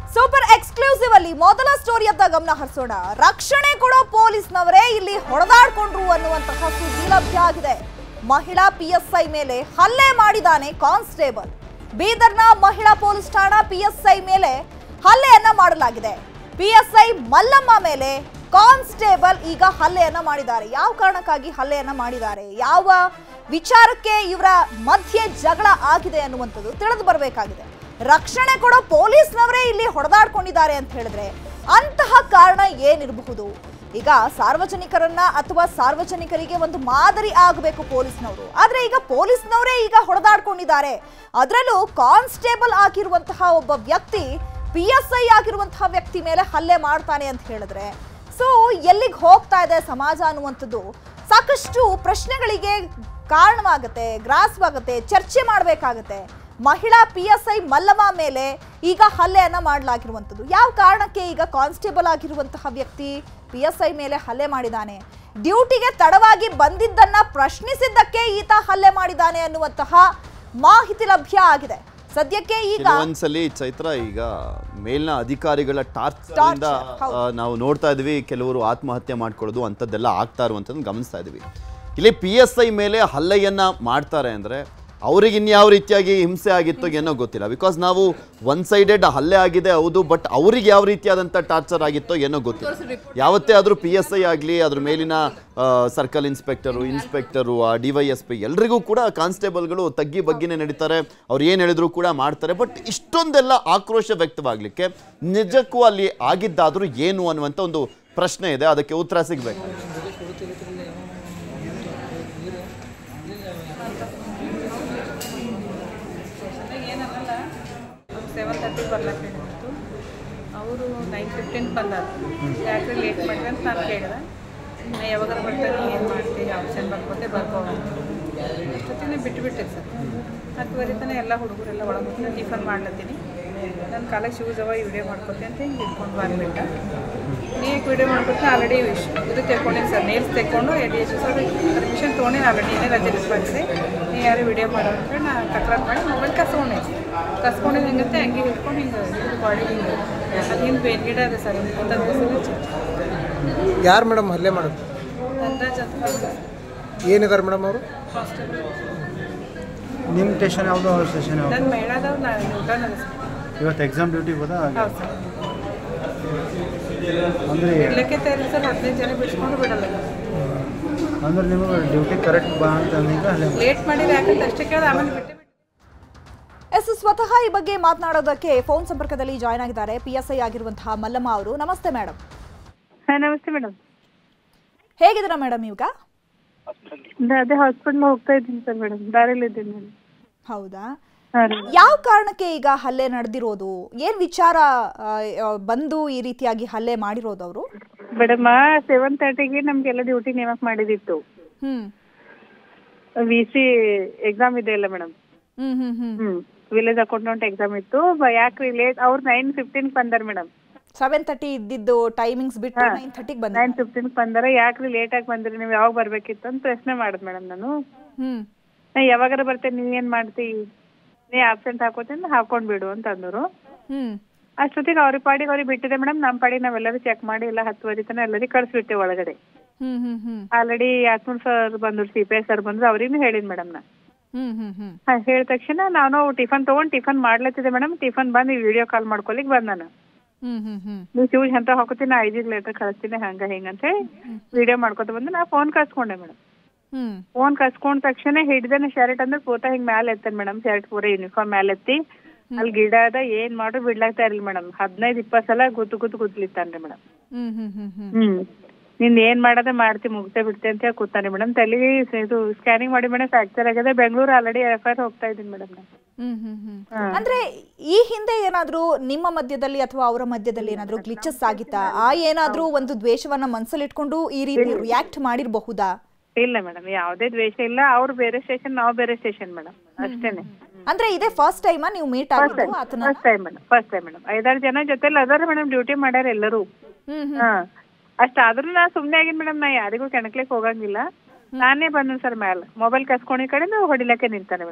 Super exclusive ಅಲ್ಲಿ ಮೊದಲ ಸ್ಟೋರಿಯತ್ತ ಗಮನ ಹರಿಸೋಣ ರಕ್ಷಣೆ ಕೊಡೋ ಪೊಲೀಸ್ನವರೇ ಇಲ್ಲಿ ಹೊಡೆದಾಡ್ಕೊಂಡ್ರು ಅನ್ನುವಂತಹ ಸುದ್ದಿ ಲಭ್ಯ ಆಗಿದೆ ಮಹಿಳಾ ಪಿಎಸ್ಐ ಮೇಲೆ ಹಲ್ಲೆ ಮಾಡಿದಾನೆ ಕಾನ್ಸ್ಟೇಬಲ್ ಬೀದರ್ನ ಮಹಿಳಾ ಪೊಲೀಸ್ ಠಾಣಾ ಪಿಎಸ್ಐ ಮೇಲೆ ಹಲ್ಲೆಯನ್ನ ಮಾಡಲಾಗಿದೆ ಪಿಎಸ್ಐ ಮಲ್ಲಮ್ಮ ಮೇಲೆ ಕಾನ್ಸ್ಟೇಬಲ್ ಈಗ ಹಲ್ಲೆಯನ್ನ ಮಾಡಿದ್ದಾರೆ ಯಾವ ಕಾರಣಕ್ಕಾಗಿ ಹಲ್ಲೆಯನ್ನ ಮಾಡಿದ್ದಾರೆ ಯಾವ ವಿಚಾರಕ್ಕೆ ಇವರ ಮಧ್ಯೆ ಜಗಳ ಆಗಿದೆ ಅನ್ನುವಂಥದ್ದು ತಿಳಿದು ಬರಬೇಕಾಗಿದೆ ರಕ್ಷಣೆ ಕೊಡೋ ಪೊಲೀಸ್ನವರೇ ಇಲ್ಲಿ ಹೊಡೆದಾಡ್ಕೊಂಡಿದ್ದಾರೆ ಅಂತ ಹೇಳಿದ್ರೆ ಅಂತಹ ಕಾರಣ ಏನಿರಬಹುದು ಈಗ ಸಾರ್ವಜನಿಕರನ್ನ ಅಥವಾ ಸಾರ್ವಜನಿಕರಿಗೆ ಒಂದು ಮಾದರಿ ಆಗಬೇಕು ಪೊಲೀಸ್ನವರು ಆದ್ರೆ ಈಗ ಪೊಲೀಸ್ನವರೇ ಈಗ ಹೊಡೆದಾಡ್ಕೊಂಡಿದ್ದಾರೆ ಅದರಲ್ಲೂ ಕಾನ್ಸ್ಟೇಬಲ್ ಆಗಿರುವಂತಹ ಒಬ್ಬ ವ್ಯಕ್ತಿ ಪಿ ಎಸ್ ಐ ಆಗಿರುವಂತಹ ವ್ಯಕ್ತಿ ಮೇಲೆ ಹಲ್ಲೆ ಮಾಡ್ತಾನೆ ಅಂತ ಹೇಳಿದ್ರೆ ಸೊ ಎಲ್ಲಿಗೆ ಹೋಗ್ತಾ ಇದೆ ಸಮಾಜ ಅನ್ನುವಂಥದ್ದು ಸಾಕಷ್ಟು ಪ್ರಶ್ನೆಗಳಿಗೆ ಕಾರಣವಾಗುತ್ತೆ ಗ್ರಾಸವಾಗುತ್ತೆ ಚರ್ಚೆ ಮಾಡಬೇಕಾಗತ್ತೆ ಮಹಿಳಾ ಪಿ ಎಸ್ ಐ ಮಲ್ಲಮ್ಮ ಮೇಲೆ ಈಗ ಹಲ್ಲೆಯನ್ನ ಮಾಡಲಾಗಿರುವಂಥದ್ದು ಯಾವ ಕಾರಣಕ್ಕೆ ಈಗ ಕಾನ್ಸ್ಟೇಬಲ್ ಆಗಿರುವಂತಹ ವ್ಯಕ್ತಿ ಪಿ ಎಸ್ ಐ ಮೇಲೆ ಹಲ್ಲೆ ಮಾಡಿದ್ದಾನೆ ಡ್ಯೂಟಿಗೆ ತಡವಾಗಿ ಬಂದಿದ್ದನ್ನ ಪ್ರಶ್ನಿಸಿದ್ದಕ್ಕೆ ಈತ ಹಲ್ಲೆ ಮಾಡಿದ್ದಾನೆ ಅನ್ನುವಂತಹ ಮಾಹಿತಿ ಲಭ್ಯ ಆಗಿದೆ ಸದ್ಯಕ್ಕೆ ಈಗ ಕೆಲವೊಂದ್ಸಲಿ ಚೈತ್ರ ಈಗ ಮೇಲ್ನ ಅಧಿಕಾರಿಗಳ ಟಾರ್ಚರ್ ಇಂದ ಹೌದು. ಆ, ನಾವು ನೋಡ್ತಾ ಇದೀವಿ ಕೆಲವರು ಆತ್ಮಹತ್ಯೆ ಮಾಡ್ಕೊಳ್ಳೋದು ಅಂಥದ್ದೆಲ್ಲ ಆಗ್ತಾ ಇರುವಂಥದ್ದು ಗಮನಿಸ್ತಾ ಇದೀವಿ ಇಲ್ಲಿ ಪಿ ಎಸ್ ಐ ಮೇಲೆ ಹಲ್ಲೆಯನ್ನ ಮಾಡ್ತಾರೆ ಅಂದ್ರೆ ಅವ್ರಿಗೆ ಇನ್ಯಾವ ರೀತಿಯಾಗಿ ಹಿಂಸೆ ಆಗಿತ್ತು ಏನೋ ಗೊತ್ತಿಲ್ಲ ಬಿಕಾಸ್ ನಾವು ಒನ್ ಸೈಡೆಡ್ ಹಲ್ಲೆ ಆಗಿದೆ ಹೌದು ಬಟ್ ಅವ್ರಿಗೆ ಯಾವ ರೀತಿಯಾದಂಥ ಟಾರ್ಚರ್ ಆಗಿತ್ತೋ ಏನೋ ಗೊತ್ತಿಲ್ಲ ಯಾವತ್ತೇ ಆದರೂ ಪಿ ಎಸ್ ಐ ಆಗಲಿ ಅದ್ರ ಮೇಲಿನ circle inspector inspector D Y S P ಎಲ್ರಿಗೂ ಕೂಡ ಕಾನ್ಸ್ಟೇಬಲ್ಗಳು ತಗ್ಗಿ ಬಗ್ಗಿನೇ ನಡೀತಾರೆ ಅವ್ರು ಏನು ಹೇಳಿದ್ರು ಕೂಡ ಮಾಡ್ತಾರೆ ಬಟ್ ಇಷ್ಟೊಂದೆಲ್ಲ ಆಕ್ರೋಶ ವ್ಯಕ್ತವಾಗಲಿಕ್ಕೆ ನಿಜಕ್ಕೂ ಅಲ್ಲಿ ಆಗಿದ್ದಾದರೂ ಏನು ಅನ್ನುವಂಥ ಒಂದು ಪ್ರಶ್ನೆ ಇದೆ ಅದಕ್ಕೆ ಉತ್ತರ ಸಿಗಬೇಕು ಸೆವೆನ್ ತರ್ಟಿ ಬರ್ಲಕ್ಕೆ ಹೇಳಿತ್ತು ಅವರು ನೈನ್ ಫಿಫ್ಟೀನ್ ಬಂದಾರ ಯಾಕೆ ಲೇಟ್ ಮಾಡಿದೆ ಅಂತ ನಾನು ಕೇಳಿದೆ ನಾ ಯಾವಾಗ ಬರ್ತಾನೆ ಏನು ಮಾಡ್ತೀವಿ ಆಪ್ಷನ್ ಬರ್ಕೋತೆ ಬರ್ಬೋದು ಅಷ್ಟೊತ್ತಿಗೆ ಬಿಟ್ಟು ಬಿಟ್ಟೆ ಸರ್ ಹತ್ತುವರೆ ತನಕ ಎಲ್ಲ ಹುಡುಗರೆಲ್ಲ ಒಳಗೆ ಹೋಗ್ತಾರೆ ಟಿಫನ್ ಮಾಡ್ಲತ್ತೀನಿ ನನ್ನ ಕಾಲಕ್ಕೆ ಶೂಸ್ ಅವ ವಿಡಿಯೋ ಮಾಡ್ಕೊತೆ ಅಂತ ಹಿಂಗೆ ಇಟ್ಕೊಂಡು ಬಂದ್ಬಿಟ್ಟ ನೀವು ವಿಡಿಯೋ ಮಾಡ್ಕೊತೀನಿ ಆಲ್ರೆಡಿ ಇದು ತೆಕ್ಕೊಂಡಿನಿ ಸರ್ ನೇಲ್ಸ್ ತೆಕ್ಕೊಂಡು ಎಡಿ ಎಚ್ ಸರ್ ಪರ್ಮಿಷನ್ ತೊಗೊಂಡಿನಿ ಆಲ್ರೆಡಿ ಏನೇ ರಜೆ ಬಂದಿದೆ ನೀವು ಯಾರು ವಿಡಿಯೋ ಮಾಡೋ ಅಂತೇಳಿ ನಾನು ತಕ್ರಾರು ಮಾಡಿ ಮೊಬೈಲ್ ಕಸ್ಕೊಂಡೆ ಕಸ್ಕೊಂಡಿದ್ದು ಹೆಂಗತ್ತೆ ಹಂಗೆ ಹಿಡ್ಕೊಂಡು ಹಿಂಗೆ ಹಿಡಿದು ಬಾಡಿ ಹಿಂಗೆ ಅದು ಹಿಂದೆ ಬೇನ್ ಗಿಡ ಇದೆ ಸರ್ ಅಂತಂದು ಯಾರು ಮೇಡಮ್ ಹಲ್ಲೆ ಮಾಡೋದು ಅಂದಾಜ್ ಅಂತ ಏನಿದ್ದಾರೆ ಮೇಡಮ್ ಅವರು ಕಾನ್ಸ್ಟೇಬಲ್ ನಿಮ್ಮ ಸ್ಟೇಷನ್ ಯಾವುದು ಅವ್ರ ಸ್ಟೇಷನ್ ಯಾವುದು ನನ್ನ ಮೇಳದವ್ರು ನಾನು ಊಟನ ಇವತ್ತು ಎಕ್ಸಾಮ್ ಡ್ಯೂಟಿ ಹೋದ ಹೌದು ಸರ್ ಅಂದರೆ ಇರ್ಲಿಕ್ಕೆ ತಯಾರಿ ಸರ್ ಹದಿನೈದು ಜನ ಬಿಡಿಸ್ಕೊಂಡು ಬಿಡಲ್ಲ ಅಂದ್ರೆ ನಿಮಗೆ ಡ್ಯೂಟಿ ಕರೆಕ್ಟ್ ಬಾ ಅಂತ ಅಂದಿದ್ದ ಅಲ್ಲೇ ಲೇಟ್ ಮಾಡಿದ್ರೆ ಯಾಕಂತ ಅಷ್ಟೇ ಕೇಳಿದೆ ಆಮೇಲೆ ಬಿಟ್ಟೆ ಬಿಟ್ಟು ಎಸ್ ಸ್ವತಃ ಈ ಬಗ್ಗೆ ಮಾತನಾಡೋದಕ್ಕೆ ಫೋನ್ ಸಂಪರ್ಕದಲ್ಲಿ ಜಾಯ್ನ್ ಆಗಿದ್ದಾರೆ ಪಿ ಎಸ್ ಐ ಆಗಿರುವಂತಹ ಮಲ್ಲಮ್ಮ ಅವರು ನಮಸ್ತೆ ಮೇಡಮ್ ಹಾಂ ನಮಸ್ತೆ ಮೇಡಮ್ ಹೇಗಿದ್ದೀರಾ ಮೇಡಮ್ ಈಗ ಅದೇ ಹಾಸ್ಪಿಟ್ಲ್ ಹೋಗ್ತಾ ಇದ್ದೀನಿ ಸರ್ ಮೇಡಮ್ ದಾರಿಯಲ್ಲಿ ಇದ್ದೀನಿ ಮೇಡಮ್ ಹೌದಾ ಹಾಂ ರೀ ಯಾವ ಕಾರಣಕ್ಕೆ ಈಗ ಹಲ್ಲೆ ನಡೆದಿರೋದು ಏನ್ ವಿಚಾರ ಆ, ಆ, ಬಂದು ಈ ರೀತಿಯಾಗಿ ಹಲ್ಲೆ ಮಾಡಿರೋದು ಅವರು ಮೇಡಮ್ ಸೆವೆನ್ ತರ್ಟಿಗೆ ನಮಗೆಲ್ಲ ಡ್ಯೂಟಿ ನೇಮಕ್ ಮಾಡಿದಿತ್ತು ಹ್ಮ್ ವಿ ಸಿ ಎಕ್ಸಾಮ್ ಇದೆ ಅಲ್ಲ madam hmm hmm hmm hmm village accountant exam ಇತ್ತು ಬ- ಯಾಕ್ರಿ ಲೇಟ್ ಅವ್ರು ನೈನ್ ಫಿಫ್ಟೀನ್ ಬಂದಾರ ಮೇಡಮ್ ಸೆವೆನ್ ತರ್ಟಿ ಇದ್ದಿದ್ದು ಟೈಮಿಂಗ್ಸ್ ಬಿಟ್ಟು ನೈನ್ ತರ್ಟಿಗೆ ಬಂದ ನೈನ್ ಫಿಫ್ಟೀನ್ ಬಂದಾರ ಯಾಕ್ರಿ ಲೇಟ್ ಆಗಿ ಬಂದ್ರಿ ನೀವು ಯಾವಾಗ ಬರ್ಬೇಕಿತ್ತು ಅಂತ ಪ್ರಶ್ನೆ ಮಾಡಿದ್ ಮೇಡಮ್ ನಾನು ಹ್ಮ್ ನಾ ಯಾವಾಗಾರ ಬರ್ತೇನೆ ನೀ ಏನ್ ಮಾಡ್ತಿ ನೀ ಆಬ್ಸೆಂಟ್ ಹಾಕೋತೀನಿ ಹಾಕೊಂಡ್ ಬಿಡು ಅಂತ ಅಂದರು ಹ್ಮ್ ಅಷ್ಟೊತ್ತಿಗೆ ಅವ್ರ ಪಾಡಿಗೆ ಅವ್ರಿಗೆ ಬಿಟ್ಟಿದೆ ಮೇಡಮ್ ನಮ್ಮ ಪಾಡಿಗೆ ನಾವೆಲ್ಲರೂ ಚೆಕ್ ಮಾಡಿ ಎಲ್ಲ ಹತ್ತುವರೆ ತನಕ ಎಲ್ಲರಿಗೂ ಕಳ್ಸಿಬಿಟ್ಟೆ ಒಳಗಡೆ ಹ್ಮ್ ಹ್ಮ್ ಹ್ಮ್ ಆಲ್ರೆಡಿ ಯಾಸ್ಮೂರ್ ಸರ್ ಬಂದ್ರು ಸಿ ಪಿ ಐ ಸರ್ ಬಂದ್ರು ಅವ್ರಿಗೂ ಹೇಳಿದ್ ಮೇಡಮ್ ನಾ ಹ್ಮ್ ಹ್ಮ್ ಹ್ಮ್ ಹಾ ಹೇಳಿದ ತಕ್ಷಣ ನಾನು ಟಿಫನ್ ತಗೊಂಡ್ ಟಿಫನ್ ಮಾಡ್ಲತ್ತಿದ್ದೆ ಮೇಡಮ್ ಟಿಫನ್ ಬಂದು ವಿಡಿಯೋ ಕಾಲ್ ಮಾಡ್ಕೊಲಿಕ್ ಬಂದ್ ನಾನು ಹ್ಮ್ ಹ್ಮ್ ಹ್ಮ್ ನೀವು ಶೂಸ್ ಅಂತ ಹಾಕೋತೀನಿ ನಾ ಐದಿಗೆ ಲೇಟರ್ ಕಳಿಸ್ತೀನಿ ಹಂಗ ಹಿಂಗ ಅಂತ ಹೇಳಿ ವಿಡಿಯೋ ಮಾಡ್ಕೊತ ಬಂದು ನಾ ಫೋನ್ ಕಳ್ಸ್ಕೊಂಡೆ ಮೇಡಮ್ ಹ್ಮ್ ಫೋನ್ ಕಳ್ಸ್ಕೊಂಡ್ ತಕ್ಷಣ ಹಿಡ್ದೇನೆ ಶರ್ಟ್ ಅಂದ್ರೆ ಪೂತ ಹಿಂಗ್ ಮ್ಯಾಲೆ ಎತ್ತೇನೆ ಮೇಡಮ್ ಶರ್ಟ್ ಪೂರ ಯೂನಿಫಾರ್ಮ್ ಮ್ಯಾಲೆ ಎತ್ತಿ ಅಲ್ಲಿ ಗಿಡ ಅದ ಏನ್ ಮಾಡ್ರು ಬಿಡ್ಲಾಗ್ತಾ ಇರ್ಲಿ ಮೇಡಮ್ ಹದಿನೈದು ಇಪ್ಪತ್ತು ಸಲ ಗುದ್ದು ಗುದ್ದು ಗುದ್ಲಿತ್ತಾನ್ರಿ madam hmm hmm hmm hmm ಹ್ಮ್ ನಿಂದ ಏನ್ ಮಾಡದೆ ಮಾಡ್ತಿ ಮುಗ್ತೇ ಬಿಡ್ತೆ ಅಂತ ಹೇಳಿ ಕೂತಾನೆ ಮೇಡಮ್ ತಲೆಗೆ ಇದು ಸ್ಕ್ಯಾನಿಂಗ್ ಮಾಡಿ ಮೇಡಮ್ ಫ್ರಾಕ್ಚರ್ ಆಗಿದೆ Bengaluru already F I R ಹೋಗ್ತಾ ಇದೀನಿ ಮೇಡಮ್ ನಾನು ಹ್ಮ್ ಹ್ಮ್ ಹ್ಮ್ ಅಂದ್ರೆ ಈ ಹಿಂದೆ ಏನಾದ್ರೂ ನಿಮ್ಮ ಮಧ್ಯದಲ್ಲಿ ಅಥವಾ ಅವರ ಮಧ್ಯದಲ್ಲಿ ಏನಾದ್ರೂ ಗ್ಲಿಚಸ್ ಆಗಿತ್ತಾ ಆ ಏನಾದ್ರೂ ಒಂದು ದ್ವೇಷವನ್ನ ಮನಸ್ಸಲ್ಲಿಟ್ಕೊಂಡು ಈ ರೀತಿ ರಿಯಾಕ್ಟ್ ಮಾಡಿರಬಹುದಾ ಇಲ್ಲ ಮೇಡಮ್ ಯಾವುದೇ ದ್ವೇಷ ಇಲ್ಲ ಅವ್ರು ಬೇರೆ ಸ್ಟೇಷನ್ ನಾವು ಬೇರೆ ಸ್ಟೇಷನ್ ಮೇಡಮ್ ಅಷ್ಟೇನೆ ಅಂದ್ರೆ ಇದೇ ಫಸ್ಟ್ ಟೈಮ್ ನೀವು ಮೀಟ್ ಆಗಿದ್ದು ಆತನ first time madam first time madam ಐದಾರು ಜನ ಜೊತೆಲಿ ಅದಾರ ಮೇಡಮ್ ಡ್ಯೂಟಿ ಮಾಡ್ಯಾರ ಎಲ್ಲರೂ ಹ್ಮ್ ಹ್ಮ್ ಹಾ ಅಷ್ಟಾದ್ರೂ ನಾ ಸುಮ್ನೆ ಆಗಿನ್ ಮೇಡಮ್ ನಾ ಯಾರಿಗೂ ಕೆಣಕ್ಲಿಕ್ ಹೋಗಂಗಿಲ್ಲ ನಾನೇ ಬಂದ ಸರ್ ಮ್ಯಾಲ ಮೊಬೈಲ್ ಕಸ್ಕೊಂಡಿ ಕಡೆ ನಾವು ಹೊಡಿಲಕ್ಕೆ ನಿಂತಾನೆ ಮೇಡಮ್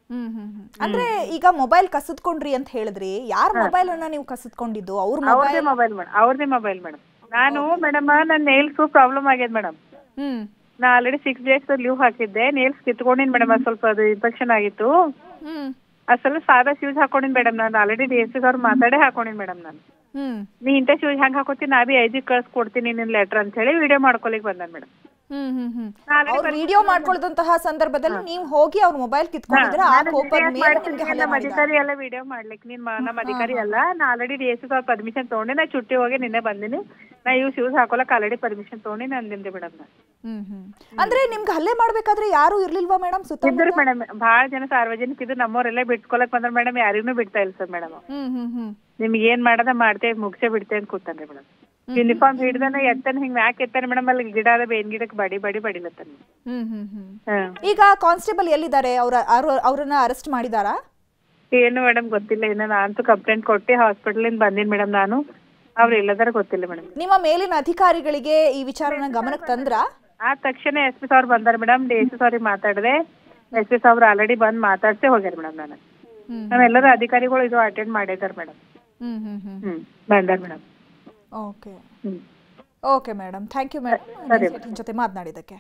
ಹ್ಮ್ ಹ್ಮ್ ಹ್ಮ್. ಅಂದ್ರೆ ಈಗ ಮೊಬೈಲ್ ಕಸಿದ್ಕೊಂಡ್ರಿ ಅಂತ ಹೇಳಿದ್ರಿ ಯಾರ ಮೊಬೈಲ್ ಅನ್ನ ನೀವು ಕಸಿದ್ಕೊಂಡಿದ್ದು ಅವ್ರ ಅವ್ರದೇ ಮೊಬೈಲ್ ಮೊಬೈಲ್ ಮೇಡಮ್ ಅವ್ರದೇ ಮೊಬೈಲ್ ಮೇಡಮ್ ನಾನು ಮೇಡಮ್ ನನ್ನ ನೇಲ್ಸ್ ಪ್ರಾಬ್ಲಮ್ ಆಗ್ಯದ ಮೇಡಮ್ ಹ್ಮ್ ನಾ ಆಲ್ರೆಡಿ ಸಿಕ್ಸ್ ಡೇಸ್ ಲೀವ್ ಹಾಕಿದ್ದೆ ನೇಲ್ಸ್ ಕಿತ್ಕೊಂಡಿನಿ ಮೇಡಮ್ ಅದು ಸ್ವಲ್ಪ ಅದು ಇನ್ಫೆಕ್ಷನ್ ಆಗಿತ್ತು ಹ್ಮ್ ಅದು ಸ್ವಲ್ಪ ಸಾದಾ ಶೂಸ್ ಹಾಕೊಂಡಿನಿ ಮೇಡಮ್ ನಾನು ಆಲ್ರೆಡಿ ಡಿ ಎಸ್ ಅವ್ರು ಮಾತಾಡೇ ಹಾಕೊಂಡಿನಿ ಮೇಡಮ್ ನಾನು ಹ್ಮ್ ನೀ ಇಂಥ ಶೂಸ್ ಹೆಂಗ್ ಹಾಕೋತಿ ನಾ ಬಿ ಐಜಿಗೆ ಕಳ್ಸಿ ಕೊಡ್ತೀನಿ ನಿನ್ನ ಲೆಟರ್ ಅಂತ ಹೇಳಿ ವಿಡಿಯೋ ಮಾಡ್ಕೊಲಿಕ್ ಬಂದ ಮೇಡಮ್ ಹ್ಮ್ ಹ್ಮ್ ಹ್ಮ್ ನಾಳೆ ಅವ್ರು ವಿಡಿಯೋ ಮಾಡ್ಕೊಳ್ದಂತಹ ಸಂದರ್ಭದಲ್ಲಿ ನೀವು ಹೋಗಿ ಅವ್ರ ಮೊಬೈಲ್ ಕಿತ್ಕೊಂಡಿದ್ರೆ ಆ ಕೋಪದ ಮೇಲೆ ನಿಮ್ಗೆ ಹಲ್ಲೆ ನಮ್ಮ ಮಾಡಿದ್ದಾರೆ ಅಧಿಕಾರಿ ಎಲ್ಲ ವಿಡಿಯೋ ಮಾಡ್ಲಿಕ್ಕೆ ನೀನ್ ಮ- ನಮ್ಮ ಅಧಿಕಾರಿ ಅಲ್ಲ ನಾ ಆಲ್ರೆಡಿ ಡಿ ಎಸ್ ಅವ್ರ ಪರ್ಮಿಷನ್ ತಗೊಂಡೆ ನಾ ಚುಟ್ಟಿ ಹೋಗಿ ನಿನ್ನೆ ಬಂದಿನಿ ನಾ ಇವ್ ಶೂಸ್ ಹಾಕೊಳಕ್ ಆಲ್ರೆಡಿ ಪರ್ಮಿಷನ್ ತಗೊಂಡಿ ನಾನು ಅಂದಿಂದೆ ಮೇಡಮ್ ನಾ ಹ್ಮ್ ಹ್ಮ್ ಅಂದ್ರೆ ನಿಮ್ಗೆ ಹಲ್ಲೆ ಮಾಡ್ಬೇಕಾದ್ರೆ ಯಾರು ಇರ್ಲಿಲ್ವಾ ಮೇಡಮ್ ಸುತ್ತ ಇದ್ರು ಮೇಡಮ್ ಭಾಳ ಜನ ಸಾರ್ವಜನಿಕ ಇದು ನಮ್ಮವರೆಲ್ಲ ಬಿಟ್ಕೊಳಕ್ ಬಂದ್ರ ಮೇಡಮ್ ಯಾರಿಗೂ ಬಿಡ್ತಾ ಇಲ್ಲ ಸರ್ ಮೇಡಮ್ ಹ್ಮ್ ಹ್ಮ್ ಹ್ಮ್ ನಿಮ್ಗೆ ಏನ್ ಮಾಡದ ಮಾಡ್ತೇವೆ ಮುಗ್ಸೇ ಬಿಡ್ತೇವೆ ಅಂತ ಕೂತಾನೆ ಮೇಡಮ್ ಯೂನಿಫಾರ್ಮ್ ಹಿಡ್ದನ ಎತ್ತನ ಹಿಂಗ್ ಮ್ಯಾಕ್ ಎತ್ತಾನೆ ಮೇಡಮ್ ಅಲ್ಲಿ ಗಿಡ ಅದ ಬೇನ್ ಗಿಡಕ್ಕೆ ಬಡಿ ಬಡಿ ಬಡಿಲತ್ತಾನ ಹ್ಮ್ ಹ್ಮ್ ಹ್ಮ್ ಹ್ಮ್ ಈಗ ಕಾನ್ಸ್ಟೇಬಲ್ ಎಲ್ಲಿದ್ದಾರೆ ಅವ್ರ ಅವ್ರ- ಅವ್ರನ್ನ ಅರೆಸ್ಟ್ ಮಾಡಿದಾರಾ ಏನು ಮೇಡಮ್ ಗೊತ್ತಿಲ್ಲ ಇನ್ನ ನಾನಂತೂ ಕಂಪ್ಲೇಂಟ್ ಕೊಟ್ಟು ಹಾಸ್ಪಿಟಲಿಂದ ಬಂದಿನಿ ಮೇಡಮ್ ನಾನು ಅವ್ರು ಇಲ್ಲದಾರ ಗೊತ್ತಿಲ್ಲ ಮೇಡಮ್ ನಿಮ್ಮ ಮೇಲಿನ ಅಧಿಕಾರಿಗಳಿಗೆ ಈ ವಿಚಾರನ ಗಮನಕ್ಕೆ ತಂದ್ರಾ ಆ ತಕ್ಷಣ ಎಸ್ ಪಿ ಸಾವ್ರು ಬಂದಾರ ಮೇಡಮ್ ಡಿ ಎಸ್ ಪಿ ಸಾವ್ರಿಗೆ ಮಾತಾಡಿದೆ ಎಸ್ ಪಿ ಸಾವ್ರು ಆಲ್ರೆಡಿ ಬಂದ್ ಮಾತಾಡ್ಸೇ ಹೋಗ್ಯಾರ ಮೇಡಮ್ ನಾನು ಹ್ಮ್ ನಾವೆಲ್ಲರೂ ಅಧಿಕಾರಿಗಳು ಇದು ಅಟೆಂಡ್ ಮಾಡಿದಾರ madam hmm hmm hmm hmm ಬಂದಾರ madam okay hmm okay madam thank you madam ಜೊತೆ ಮಾತನಾಡಿದ್ದಕ್ಕೆ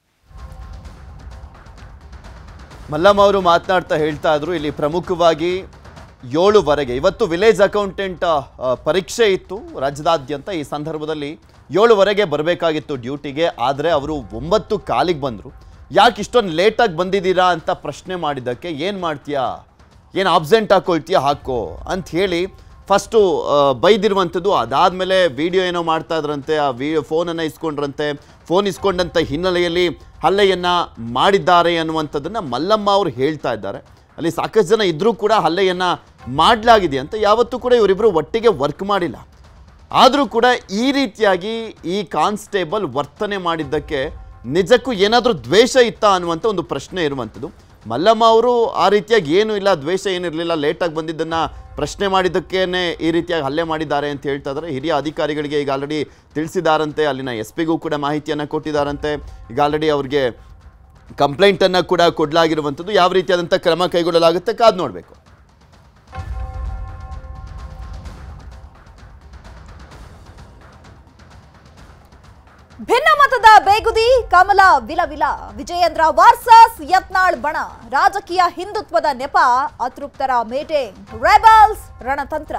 ಮಲ್ಲಮ್ಮ ಅವರು ಮಾತನಾಡ್ತಾ ಹೇಳ್ತಾ ಇದ್ರು ಇಲ್ಲಿ ಪ್ರಮುಖವಾಗಿ ಏಳುವರೆಗೆ ಇವತ್ತು ವಿಲೇಜ್ ಅಕೌಂಟೆಂಟ್ ಆ, ಪರೀಕ್ಷೆ ಇತ್ತು ರಾಜ್ಯದಾದ್ಯಂತ ಈ ಸಂದರ್ಭದಲ್ಲಿ ಏಳುವರೆಗೆ ಬರಬೇಕಾಗಿತ್ತು ಡ್ಯೂಟಿಗೆ ಆದರೆ ಅವರು ಒಂಬತ್ತು ಕಾಲಿಗೆ ಬಂದರು ಯಾಕೆ ಇಷ್ಟೊಂದು ಲೇಟಾಗಿ ಬಂದಿದ್ದೀರಾ ಅಂತ ಪ್ರಶ್ನೆ ಮಾಡಿದ್ದಕ್ಕೆ ಏನು ಮಾಡ್ತೀಯಾ ಏನು ಆಬ್ಸೆಂಟ್ ಹಾಕೊಳ್ತೀಯಾ ಹಾಕೋ ಅಂತ ಹೇಳಿ ಫಸ್ಟು ಬೈದಿರುವಂಥದ್ದು ಅದಾದಮೇಲೆ ವಿಡಿಯೋ ಏನೋ ಮಾಡ್ತಾ ಇದ್ರಂತೆ ಆ ವಿ ಫೋನನ್ನು ಇಸ್ಕೊಂಡ್ರಂತೆ ಫೋನ್ ಇಸ್ಕೊಂಡಂಥ ಹಿನ್ನೆಲೆಯಲ್ಲಿ ಹಲ್ಲೆಯನ್ನು ಮಾಡಿದ್ದಾರೆ ಅನ್ನುವಂಥದ್ದನ್ನು ಮಲ್ಲಮ್ಮ ಅವರು ಹೇಳ್ತಾ ಇದ್ದಾರೆ ಅಲ್ಲಿ ಸಾಕಷ್ಟು ಜನ ಇದ್ದರೂ ಕೂಡ ಹಲ್ಲೆಯನ್ನು ಮಾಡಲಾಗಿದೆ ಅಂತ ಯಾವತ್ತೂ ಕೂಡ ಇವರಿಬ್ಬರು ಒಟ್ಟಿಗೆ ವರ್ಕ್ ಮಾಡಿಲ್ಲ ಆದರೂ ಕೂಡ ಈ ರೀತಿಯಾಗಿ ಈ ಕಾನ್ಸ್ಟೇಬಲ್ ವರ್ತನೆ ಮಾಡಿದ್ದಕ್ಕೆ ನಿಜಕ್ಕೂ ಏನಾದರೂ ದ್ವೇಷ ಇತ್ತಾ ಅನ್ನುವಂಥ ಒಂದು ಪ್ರಶ್ನೆ ಇರುವಂಥದ್ದು ಮಲ್ಲಮ್ಮ ಅವರು ಆ ರೀತಿಯಾಗಿ ಏನೂ ಇಲ್ಲ ದ್ವೇಷ ಏನಿರಲಿಲ್ಲ ಲೇಟಾಗಿ ಬಂದಿದ್ದನ್ನು ಪ್ರಶ್ನೆ ಮಾಡಿದ್ದಕ್ಕೇನೆ ಈ ರೀತಿಯಾಗಿ ಹಲ್ಲೆ ಮಾಡಿದ್ದಾರೆ ಅಂತ ಹೇಳ್ತಾ ಇದ್ದಾರೆ ಹಿರಿಯ ಅಧಿಕಾರಿಗಳಿಗೆ ಈಗ ಆಲ್ರೆಡಿ ತಿಳಿಸಿದಾರಂತೆ ಅಲ್ಲಿನ ಎಸ್ ಪಿಗೂ ಕೂಡ ಮಾಹಿತಿಯನ್ನು ಕೊಟ್ಟಿದ್ದಾರಂತೆ ಈಗ ಆಲ್ರೆಡಿ ಅವ್ರಿಗೆ ಕಂಪ್ಲೇಂಟನ್ನು ಕೂಡ ಕೊಡಲಾಗಿರುವಂಥದ್ದು ಯಾವ ರೀತಿಯಾದಂಥ ಕ್ರಮ ಕೈಗೊಳ್ಳಲಾಗುತ್ತೆ ಕಾದು ನೋಡಬೇಕು ಭಿನ್ನಮತದ ಬೇಗುದಿ ಕಮಲ ವಿಲವಿಲ ವಿಜಯೇಂದ್ರ ವರ್ಸಸ್ ಯತ್ನಾಳ್ ಬಣ ರಾಜಕೀಯ ಹಿಂದುತ್ವದ ನೆಪ ಅತೃಪ್ತರ ಮೀಟಿಂಗ್ ರೆಬಲ್ಸ್ ರಣತಂತ್ರ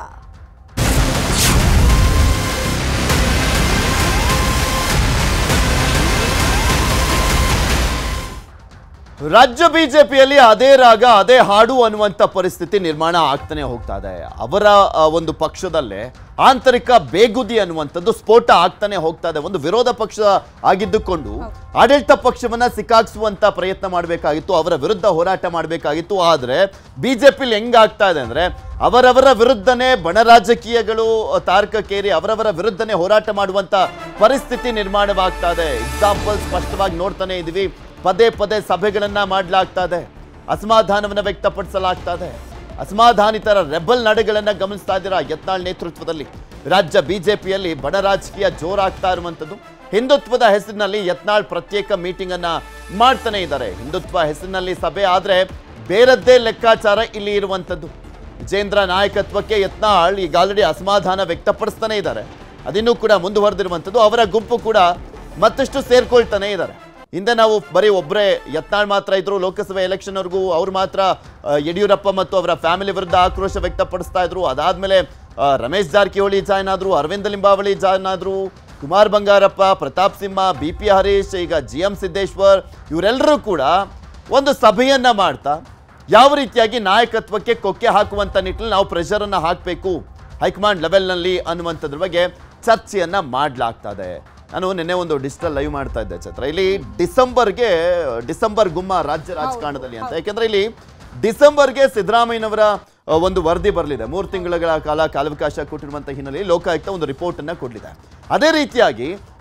ರಾಜ್ಯ ಬಿಜೆಪಿಯಲ್ಲಿ ಅದೇ ರಾಗ ಅದೇ ಹಾಡು ಅನ್ನುವಂಥ ಪರಿಸ್ಥಿತಿ ನಿರ್ಮಾಣ ಆಗ್ತಾನೆ ಹೋಗ್ತಾ ಇದೆ ಅವರ ಆ, ಒಂದು ಪಕ್ಷದಲ್ಲೇ ಆಂತರಿಕ ಬೇಗುದಿ ಅನ್ನುವಂಥದ್ದು ಸ್ಫೋಟ ಆಗ್ತಾನೆ ಹೋಗ್ತಾ ಇದೆ ಒಂದು ವಿರೋಧ ಪಕ್ಷ ಆಗಿದ್ದುಕೊಂಡು ಆಡಳಿತ ಪಕ್ಷವನ್ನ ಸಿಕ್ಕಾಕ್ಸುವಂತ ಪ್ರಯತ್ನ ಮಾಡಬೇಕಾಗಿತ್ತು ಅವರ ವಿರುದ್ಧ ಹೋರಾಟ ಮಾಡಬೇಕಾಗಿತ್ತು ಆದರೆ ಬಿಜೆಪಿಲಿ ಹೆಂಗಾಗ್ತಾ ಇದೆ ಅಂದ್ರೆ ಅವರವರ ವಿರುದ್ಧನೇ ಬಣ ರಾಜಕೀಯಗಳು ತಾರಕಕ್ಕೇರಿ ಅವರವರ ವಿರುದ್ಧನೇ ಹೋರಾಟ ಮಾಡುವಂತ ಪರಿಸ್ಥಿತಿ ನಿರ್ಮಾಣವಾಗ್ತಾ ಇದೆ ಎಕ್ಸಾಂಪಲ್ ಸ್ಪಷ್ಟವಾಗಿ ನೋಡ್ತಾನೆ ಇದೀವಿ ಪದೇ ಪದೇ ಸಭೆಗಳನ್ನ ಮಾಡಲಾಗ್ತಾ ಇದೆ ಅಸಮಾಧಾನವನ್ನ ವ್ಯಕ್ತಪಡಿಸಲಾಗ್ತಾ ಇದೆ ಅಸಮಾಧಾನಿತರ ರೆಬಲ್ ನಡೆಗಳನ್ನ ಗಮನಿಸ್ತಾ ಇದ್ದೀರಾ ಯತ್ನಾಳ್ ನೇತೃತ್ವದಲ್ಲಿ ರಾಜ್ಯ ಬಿಜೆಪಿಯಲ್ಲಿ ಬಡ ರಾಜಕೀಯ ಜೋರಾಗ್ತಾ ಇರುವಂಥದ್ದು ಹಿಂದುತ್ವದ ಹೆಸರಿನಲ್ಲಿ ಯತ್ನಾಳ್ ಪ್ರತ್ಯೇಕ ಮೀಟಿಂಗ್ ಅನ್ನ ಮಾಡ್ತಾನೆ ಇದ್ದಾರೆ ಹಿಂದುತ್ವ ಹೆಸರಿನಲ್ಲಿ ಸಭೆ ಆದ್ರೆ ಬೇರದ್ದೇ ಲೆಕ್ಕಾಚಾರ ಇಲ್ಲಿ ಇರುವಂಥದ್ದು ವಿಜೇಂದ್ರ ನಾಯಕತ್ವಕ್ಕೆ ಯತ್ನಾಳ್ ಈಗ ಆಲ್ರೆಡಿ ಅಸಮಾಧಾನ ವ್ಯಕ್ತಪಡಿಸ್ತಾನೆ ಇದ್ದಾರೆ ಅದಿನ್ನೂ ಕೂಡ ಮುಂದುವರೆದಿರುವಂಥದ್ದು ಅವರ ಗುಂಪು ಕೂಡ ಮತ್ತಷ್ಟು ಸೇರ್ಕೊಳ್ತಾನೆ ಇದ್ದಾರೆ ಹಿಂದೆ ನಾವು ಬರೀ ಒಬ್ಬರೇ ಯತ್ನಾಳ್ ಮಾತ್ರ ಇದ್ರು ಲೋಕಸಭೆ ಎಲೆಕ್ಷನ್ವರೆಗೂ ಅವ್ರು ಮಾತ್ರ ಆ, ಯಡಿಯೂರಪ್ಪ ಮತ್ತು ಅವರ ಫ್ಯಾಮಿಲಿ ವಿರುದ್ಧ ಆಕ್ರೋಶ ವ್ಯಕ್ತಪಡಿಸ್ತಾ ಇದ್ರು ಅದಾದ್ಮೇಲೆ ಆ, ರಮೇಶ್ ಜಾರಕಿಹೊಳಿ ಜಾಯ್ನ್ ಆದ್ರು ಅರವಿಂದ ಲಿಂಬಾವಳಿ ಜಾಯ್ನ್ ಆದ್ರು ಕುಮಾರ್ ಬಂಗಾರಪ್ಪ ಪ್ರತಾಪ್ ಸಿಂಹ ಬಿ ಪಿ ಹರೀಶ್ ಈಗ ಜಿ ಎಂ ಸಿದ್ದೇಶ್ವರ್ ಇವರೆಲ್ಲರೂ ಕೂಡ ಒಂದು ಸಭೆಯನ್ನ ಮಾಡ್ತಾ ಯಾವ ರೀತಿಯಾಗಿ ನಾಯಕತ್ವಕ್ಕೆ ಕೊಕ್ಕೆ ಹಾಕುವಂತ ನಿಟ್ಟಿನಲ್ಲಿ ನಾವು ಪ್ರೆಷರ್ ಅನ್ನ ಹಾಕಬೇಕು ಹೈಕಮಾಂಡ್ ಲೆವೆಲ್ನಲ್ಲಿ ಅನ್ನುವಂಥದ್ರ ಬಗ್ಗೆ ಚರ್ಚೆಯನ್ನ ಮಾಡಲಾಗ್ತದೆ ನಾನು ನಿನ್ನೆ ಒಂದು ಡಿಜಿಟಲ್ ಲೈವ್ ಮಾಡ್ತಾ ಇದ್ದೆ ಛತ್ರ ಇಲ್ಲಿ ಡಿಸೆಂಬರ್ಗೆ ಡಿಸೆಂಬರ್ ಗುಮ್ಮ ರಾಜ್ಯ ರಾಜಕಾರಣದಲ್ಲಿ ಅಂತ ಯಾಕೆಂದ್ರೆ ಇಲ್ಲಿ ಡಿಸೆಂಬರ್ಗೆ ಸಿದ್ದರಾಮಯ್ಯನವರ ಆ, ಒಂದು ವರದಿ ಬರಲಿದೆ ಮೂರು ತಿಂಗಳ ಕಾಲ ಕಾಲಾವಕಾಶ ಕೊಟ್ಟಿರುವಂಥ ಹಿನ್ನೆಲೆಯಲ್ಲಿ ಲೋಕಾಯುಕ್ತ ಒಂದು ರಿಪೋರ್ಟ್ ಅನ್ನ ಕೊಡಲಿದೆ ಅದೇ ರೀತಿಯಾಗಿ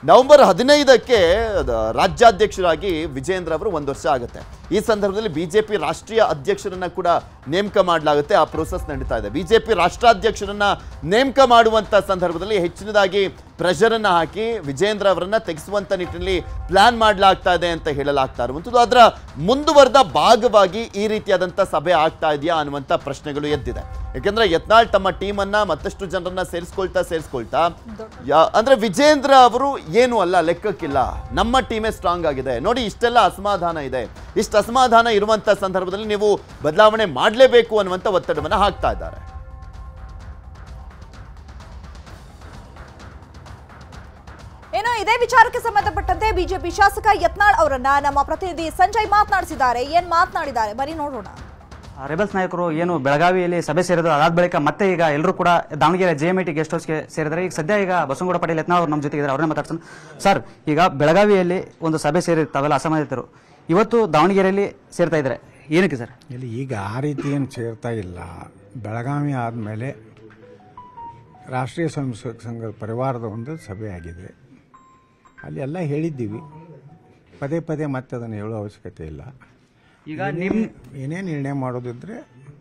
ನವೆಂಬರ್ ಹದಿನೈದಕ್ಕೆ ಅದ- ರಾಜ್ಯಾಧ್ಯಕ್ಷರಾಗಿ ವಿಜೇಂದ್ರ ಅವರು ಒಂದು ವರ್ಷ ಆಗುತ್ತೆ ಈ ಸಂದರ್ಭದಲ್ಲಿ ಬಿಜೆಪಿ ರಾಷ್ಟ್ರೀಯ ಅಧ್ಯಕ್ಷರನ್ನ ಕೂಡ ನೇಮಕ ಮಾಡಲಾಗುತ್ತೆ ಆ ಪ್ರೋಸೆಸ್ ನಡೀತಾ ಇದೆ ಬಿಜೆಪಿ ರಾಷ್ಟ್ರಾಧ್ಯಕ್ಷರನ್ನ ನೇಮಕ ಮಾಡುವಂತ ಸಂದರ್ಭದಲ್ಲಿ ಹೆಚ್ಚಿನದಾಗಿ ಪ್ರೆಷರ್ ಅನ್ನ ಹಾಕಿ ವಿಜೇಂದ್ರ ಅವರನ್ನ ತೆಗೆಸುವಂತ ನಿಟ್ಟಿನಲ್ಲಿ ಪ್ಲಾನ್ ಮಾಡಲಾಗ್ತಾ ಇದೆ ಅಂತ ಹೇಳಲಾಗ್ತಾ ಇರುವಂಥದ್ದು ಅದರ ಮುಂದುವರೆದ ಭಾಗವಾಗಿ ಈ ರೀತಿಯಾದಂಥ ಸಭೆ ಆಗ್ತಾ ಇದೆಯಾ ಅನ್ನುವಂಥ ಪ್ರಶ್ನೆಗಳು ಎದ್ದಿದೆ ಯಾಕೆಂದ್ರೆ ಯತ್ನಾಳ್ ತಮ್ಮ ಟೀಮನ್ನ ಮತ್ತಷ್ಟು ಜನರನ್ನ ಸೇರಿಸ್ಕೊಳ್ತಾ ಸೇರಿಸ್ಕೊಳ್ತಾ ಯಾ- ಅಂದ್ರೆ ವಿಜೇಂದ್ರ ಅವರು ಏನು ಅಲ್ಲ ಲೆಕ್ಕಕ್ಕಿಲ್ಲ ನಮ್ಮ ಟೀಮೇ ಸ್ಟ್ರಾಂಗ್ ಆಗಿದೆ ನೋಡಿ ಇಷ್ಟೆಲ್ಲ ಅಸಮಾಧಾನ ಇದೆ ಇಷ್ಟು ಅಸಮಾಧಾನ ಇರುವಂತ ಸಂದರ್ಭದಲ್ಲಿ ನೀವು ಬದಲಾವಣೆ ಮಾಡಲೇಬೇಕು ಅನ್ನುವಂಥ ಒತ್ತಡವನ್ನ ಹಾಕ್ತಾ ಇದ್ದಾರೆ ಏನೋ ಇದೇ ವಿಚಾರಕ್ಕೆ ಸಂಬಂಧಪಟ್ಟಂತೆ ಬಿಜೆಪಿ ಶಾಸಕ ಯತ್ನಾಳ್ ಅವರನ್ನ ನಮ್ಮ ಪ್ರತಿನಿಧಿ ಸಂಜಯ್ ಮಾತನಾಡಿಸಿದ್ದಾರೆ ಏನ್ ಮಾತನಾಡಿದ್ದಾರೆ ಬರೀ ನೋಡೋಣ ಆ ರೆಬಲ್ಸ್ ನಾಯಕರು ಏನು ಬೆಳಗಾವಿಯಲ್ಲಿ ಸಭೆ ಸೇರಿದ್ರು ಅದಾದ ಬಳಿಕ ಮತ್ತೆ ಈಗ ಎಲ್ಲರೂ ಕೂಡ Davanagere J M I T guest ಹೌಸ್ಗೆ ಸೇರಿದ್ದಾರೆ ಈಗ ಸದ್ಯ ಈಗ ಬಸವನಗೌಡ ಪಾಟೀಲ್ ಯತ್ನಾಳ್ ಅವರು ನಮ್ಮ ಜೊತೆಗಿದ್ದಾರೆ ಅವ್ರನ್ನ ಮಾತಾಡ್ಸೋಣ ಸರ್ ಈಗ ಬೆಳಗಾವಿಯಲ್ಲಿ ಒಂದು ಸಭೆ ಸೇರಿ ತಾವೆಲ್ಲ ಅಸಮಾನಿತರು ಇವತ್ತು ದಾವಣಗೆರೆಯಲ್ಲಿ ಸೇರ್ತಾ ಇದ್ದಾರೆ ಏನಕ್ಕೆ ಸರ್ ಇಲ್ಲಿ ಈಗ ಆ ರೀತಿ ಏನು ಸೇರ್ತಾ ಇಲ್ಲ ಬೆಳಗಾವಿ ಆದಮೇಲೆ ರಾಷ್ಟ್ರೀಯ ಸ್ವಯಂ ಸೇವಕ ಸಂಘ ಪರಿವಾರದ ಒಂದು ಸಭೆ ಆಗಿದೆ ಅಲ್ಲಿ ಎಲ್ಲ ಹೇಳಿದ್ದೀವಿ ಪದೇ ಪದೇ ಮತ್ತೆ ಅದನ್ನು ಹೇಳೋ ಅವಶ್ಯಕತೆ ಇಲ್ಲ ಈಗ ನಿಮ್ ಏನೇ ನಿರ್ಣಯ ಮಾಡೋದಿದ್ರೆ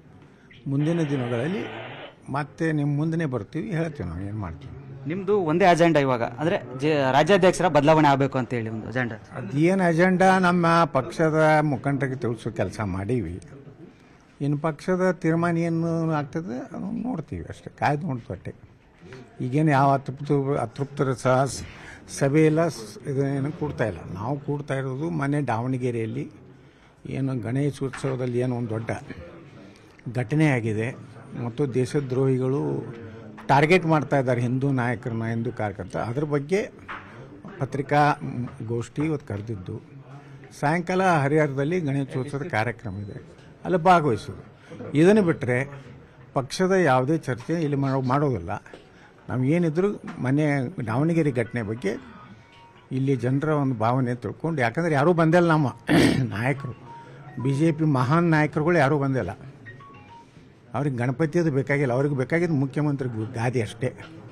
ಮುಂದಿನ ದಿನಗಳಲ್ಲಿ ಮತ್ತೆ ನಿಮ್ಮ ಮುಂದೆ ಬರ್ತೀವಿ ಹೇಳ್ತೀವಿ ನಾವು ಏನು ಮಾಡ್ತೀವಿ ನಿಮ್ದು ಒಂದೇ ಅಜೆಂಡಾ ಇವಾಗ ಅಂದ್ರೆ ಜೆ- ರಾಜ್ಯಾಧ್ಯಕ್ಷರ ಬದಲಾವಣೆ ಆಗಬೇಕು ಅಂತ ಹೇಳಿ ಒಂದು ಅಜೆಂಡಾ ಅದೇನು ಅಜೆಂಡಾ ನಮ್ಮ ಪಕ್ಷದ ಮುಖಂಡರಿಗೆ ತಿಳಿಸೋ ಕೆಲಸ ಮಾಡೀವಿ ಇನ್ನು ಪಕ್ಷದ ತೀರ್ಮಾನ ಏನು ಆಗ್ತದೆ ಅದನ್ನು ನೋಡ್ತೀವಿ ಅಷ್ಟೇ ಕಾಯ್ದು ನೋಡ್ತಟ್ಟೆ ಈಗೇನು ಯಾವ ಅತೃಪ್ತ ಅತೃಪ್ತರ ಸಹ ಸ- ಸಭೆ ಇಲ್ಲ ಸ್- ಇದು ಏನು ಕೂಡ್ತಾ ಇಲ್ಲ ನಾವು ಕೂಡ್ತಾ ಇರೋದು ಮೊನ್ನೆ ದಾವಣಗೆರೆಯಲ್ಲಿ ಏನು ಗಣೇಶೋತ್ಸವದಲ್ಲಿ ಏನು ಒಂದು ದೊಡ್ಡ ಘಟನೆ ಆಗಿದೆ ಮತ್ತು ದೇಶದ್ರೋಹಿಗಳು ಟಾರ್ಗೆಟ್ ಮಾಡ್ತಾ ಇದ್ದಾರೆ ಹಿಂದೂ ನಾಯಕರನ್ನ ಹಿಂದೂ ಕಾರ್ಯಕರ್ತ ಅದ್ರ ಬಗ್ಗೆ ಪತ್ರಿಕಾ ಮ್, ಗೋಷ್ಠಿ ಇವತ್ತು ಕರೆದಿದ್ದು ಸಾಯಂಕಾಲ ಹರಿಹರದಲ್ಲಿ ಗಣೇಶೋತ್ಸವದ ಕಾರ್ಯಕ್ರಮ ಇದೆ ಅಲ್ಲಿ ಭಾಗವಹಿಸೋದು ಇದನ್ನು ಬಿಟ್ಟರೆ ಪಕ್ಷದ ಯಾವುದೇ ಚರ್ಚೆ ಇಲ್ಲಿ ಮಾಡೋ ಮಾಡೋದಿಲ್ಲ ನಾವು ಏನಿದ್ರು ಮನೆ ದಾವಣಗೆರೆ ಘಟನೆ ಬಗ್ಗೆ ಇಲ್ಲಿ ಜನರ ಒಂದು ಭಾವನೆ ತಿಳ್ಕೊಂಡು ಯಾಕಂದ್ರೆ ಯಾರೂ ಬಂದಿಲ್ಲ ನಮ್ಮ ನಾಯಕರು ಬಿ ಜೆ ಪಿ ಮಹಾನ್ ನಾಯಕರುಗಳು ಯಾರೂ ಬಂದಿಲ್ಲ ಅವ್ರಿಗೆ ಗಣಪತಿಯದು ಬೇಕಾಗಿಲ್ಲ ಅವ್ರಿಗೆ ಬೇಕಾಗಿದ್ದು ಮುಖ್ಯಮಂತ್ರಿ ಗು- ಗಾದಿ ಅಷ್ಟೇ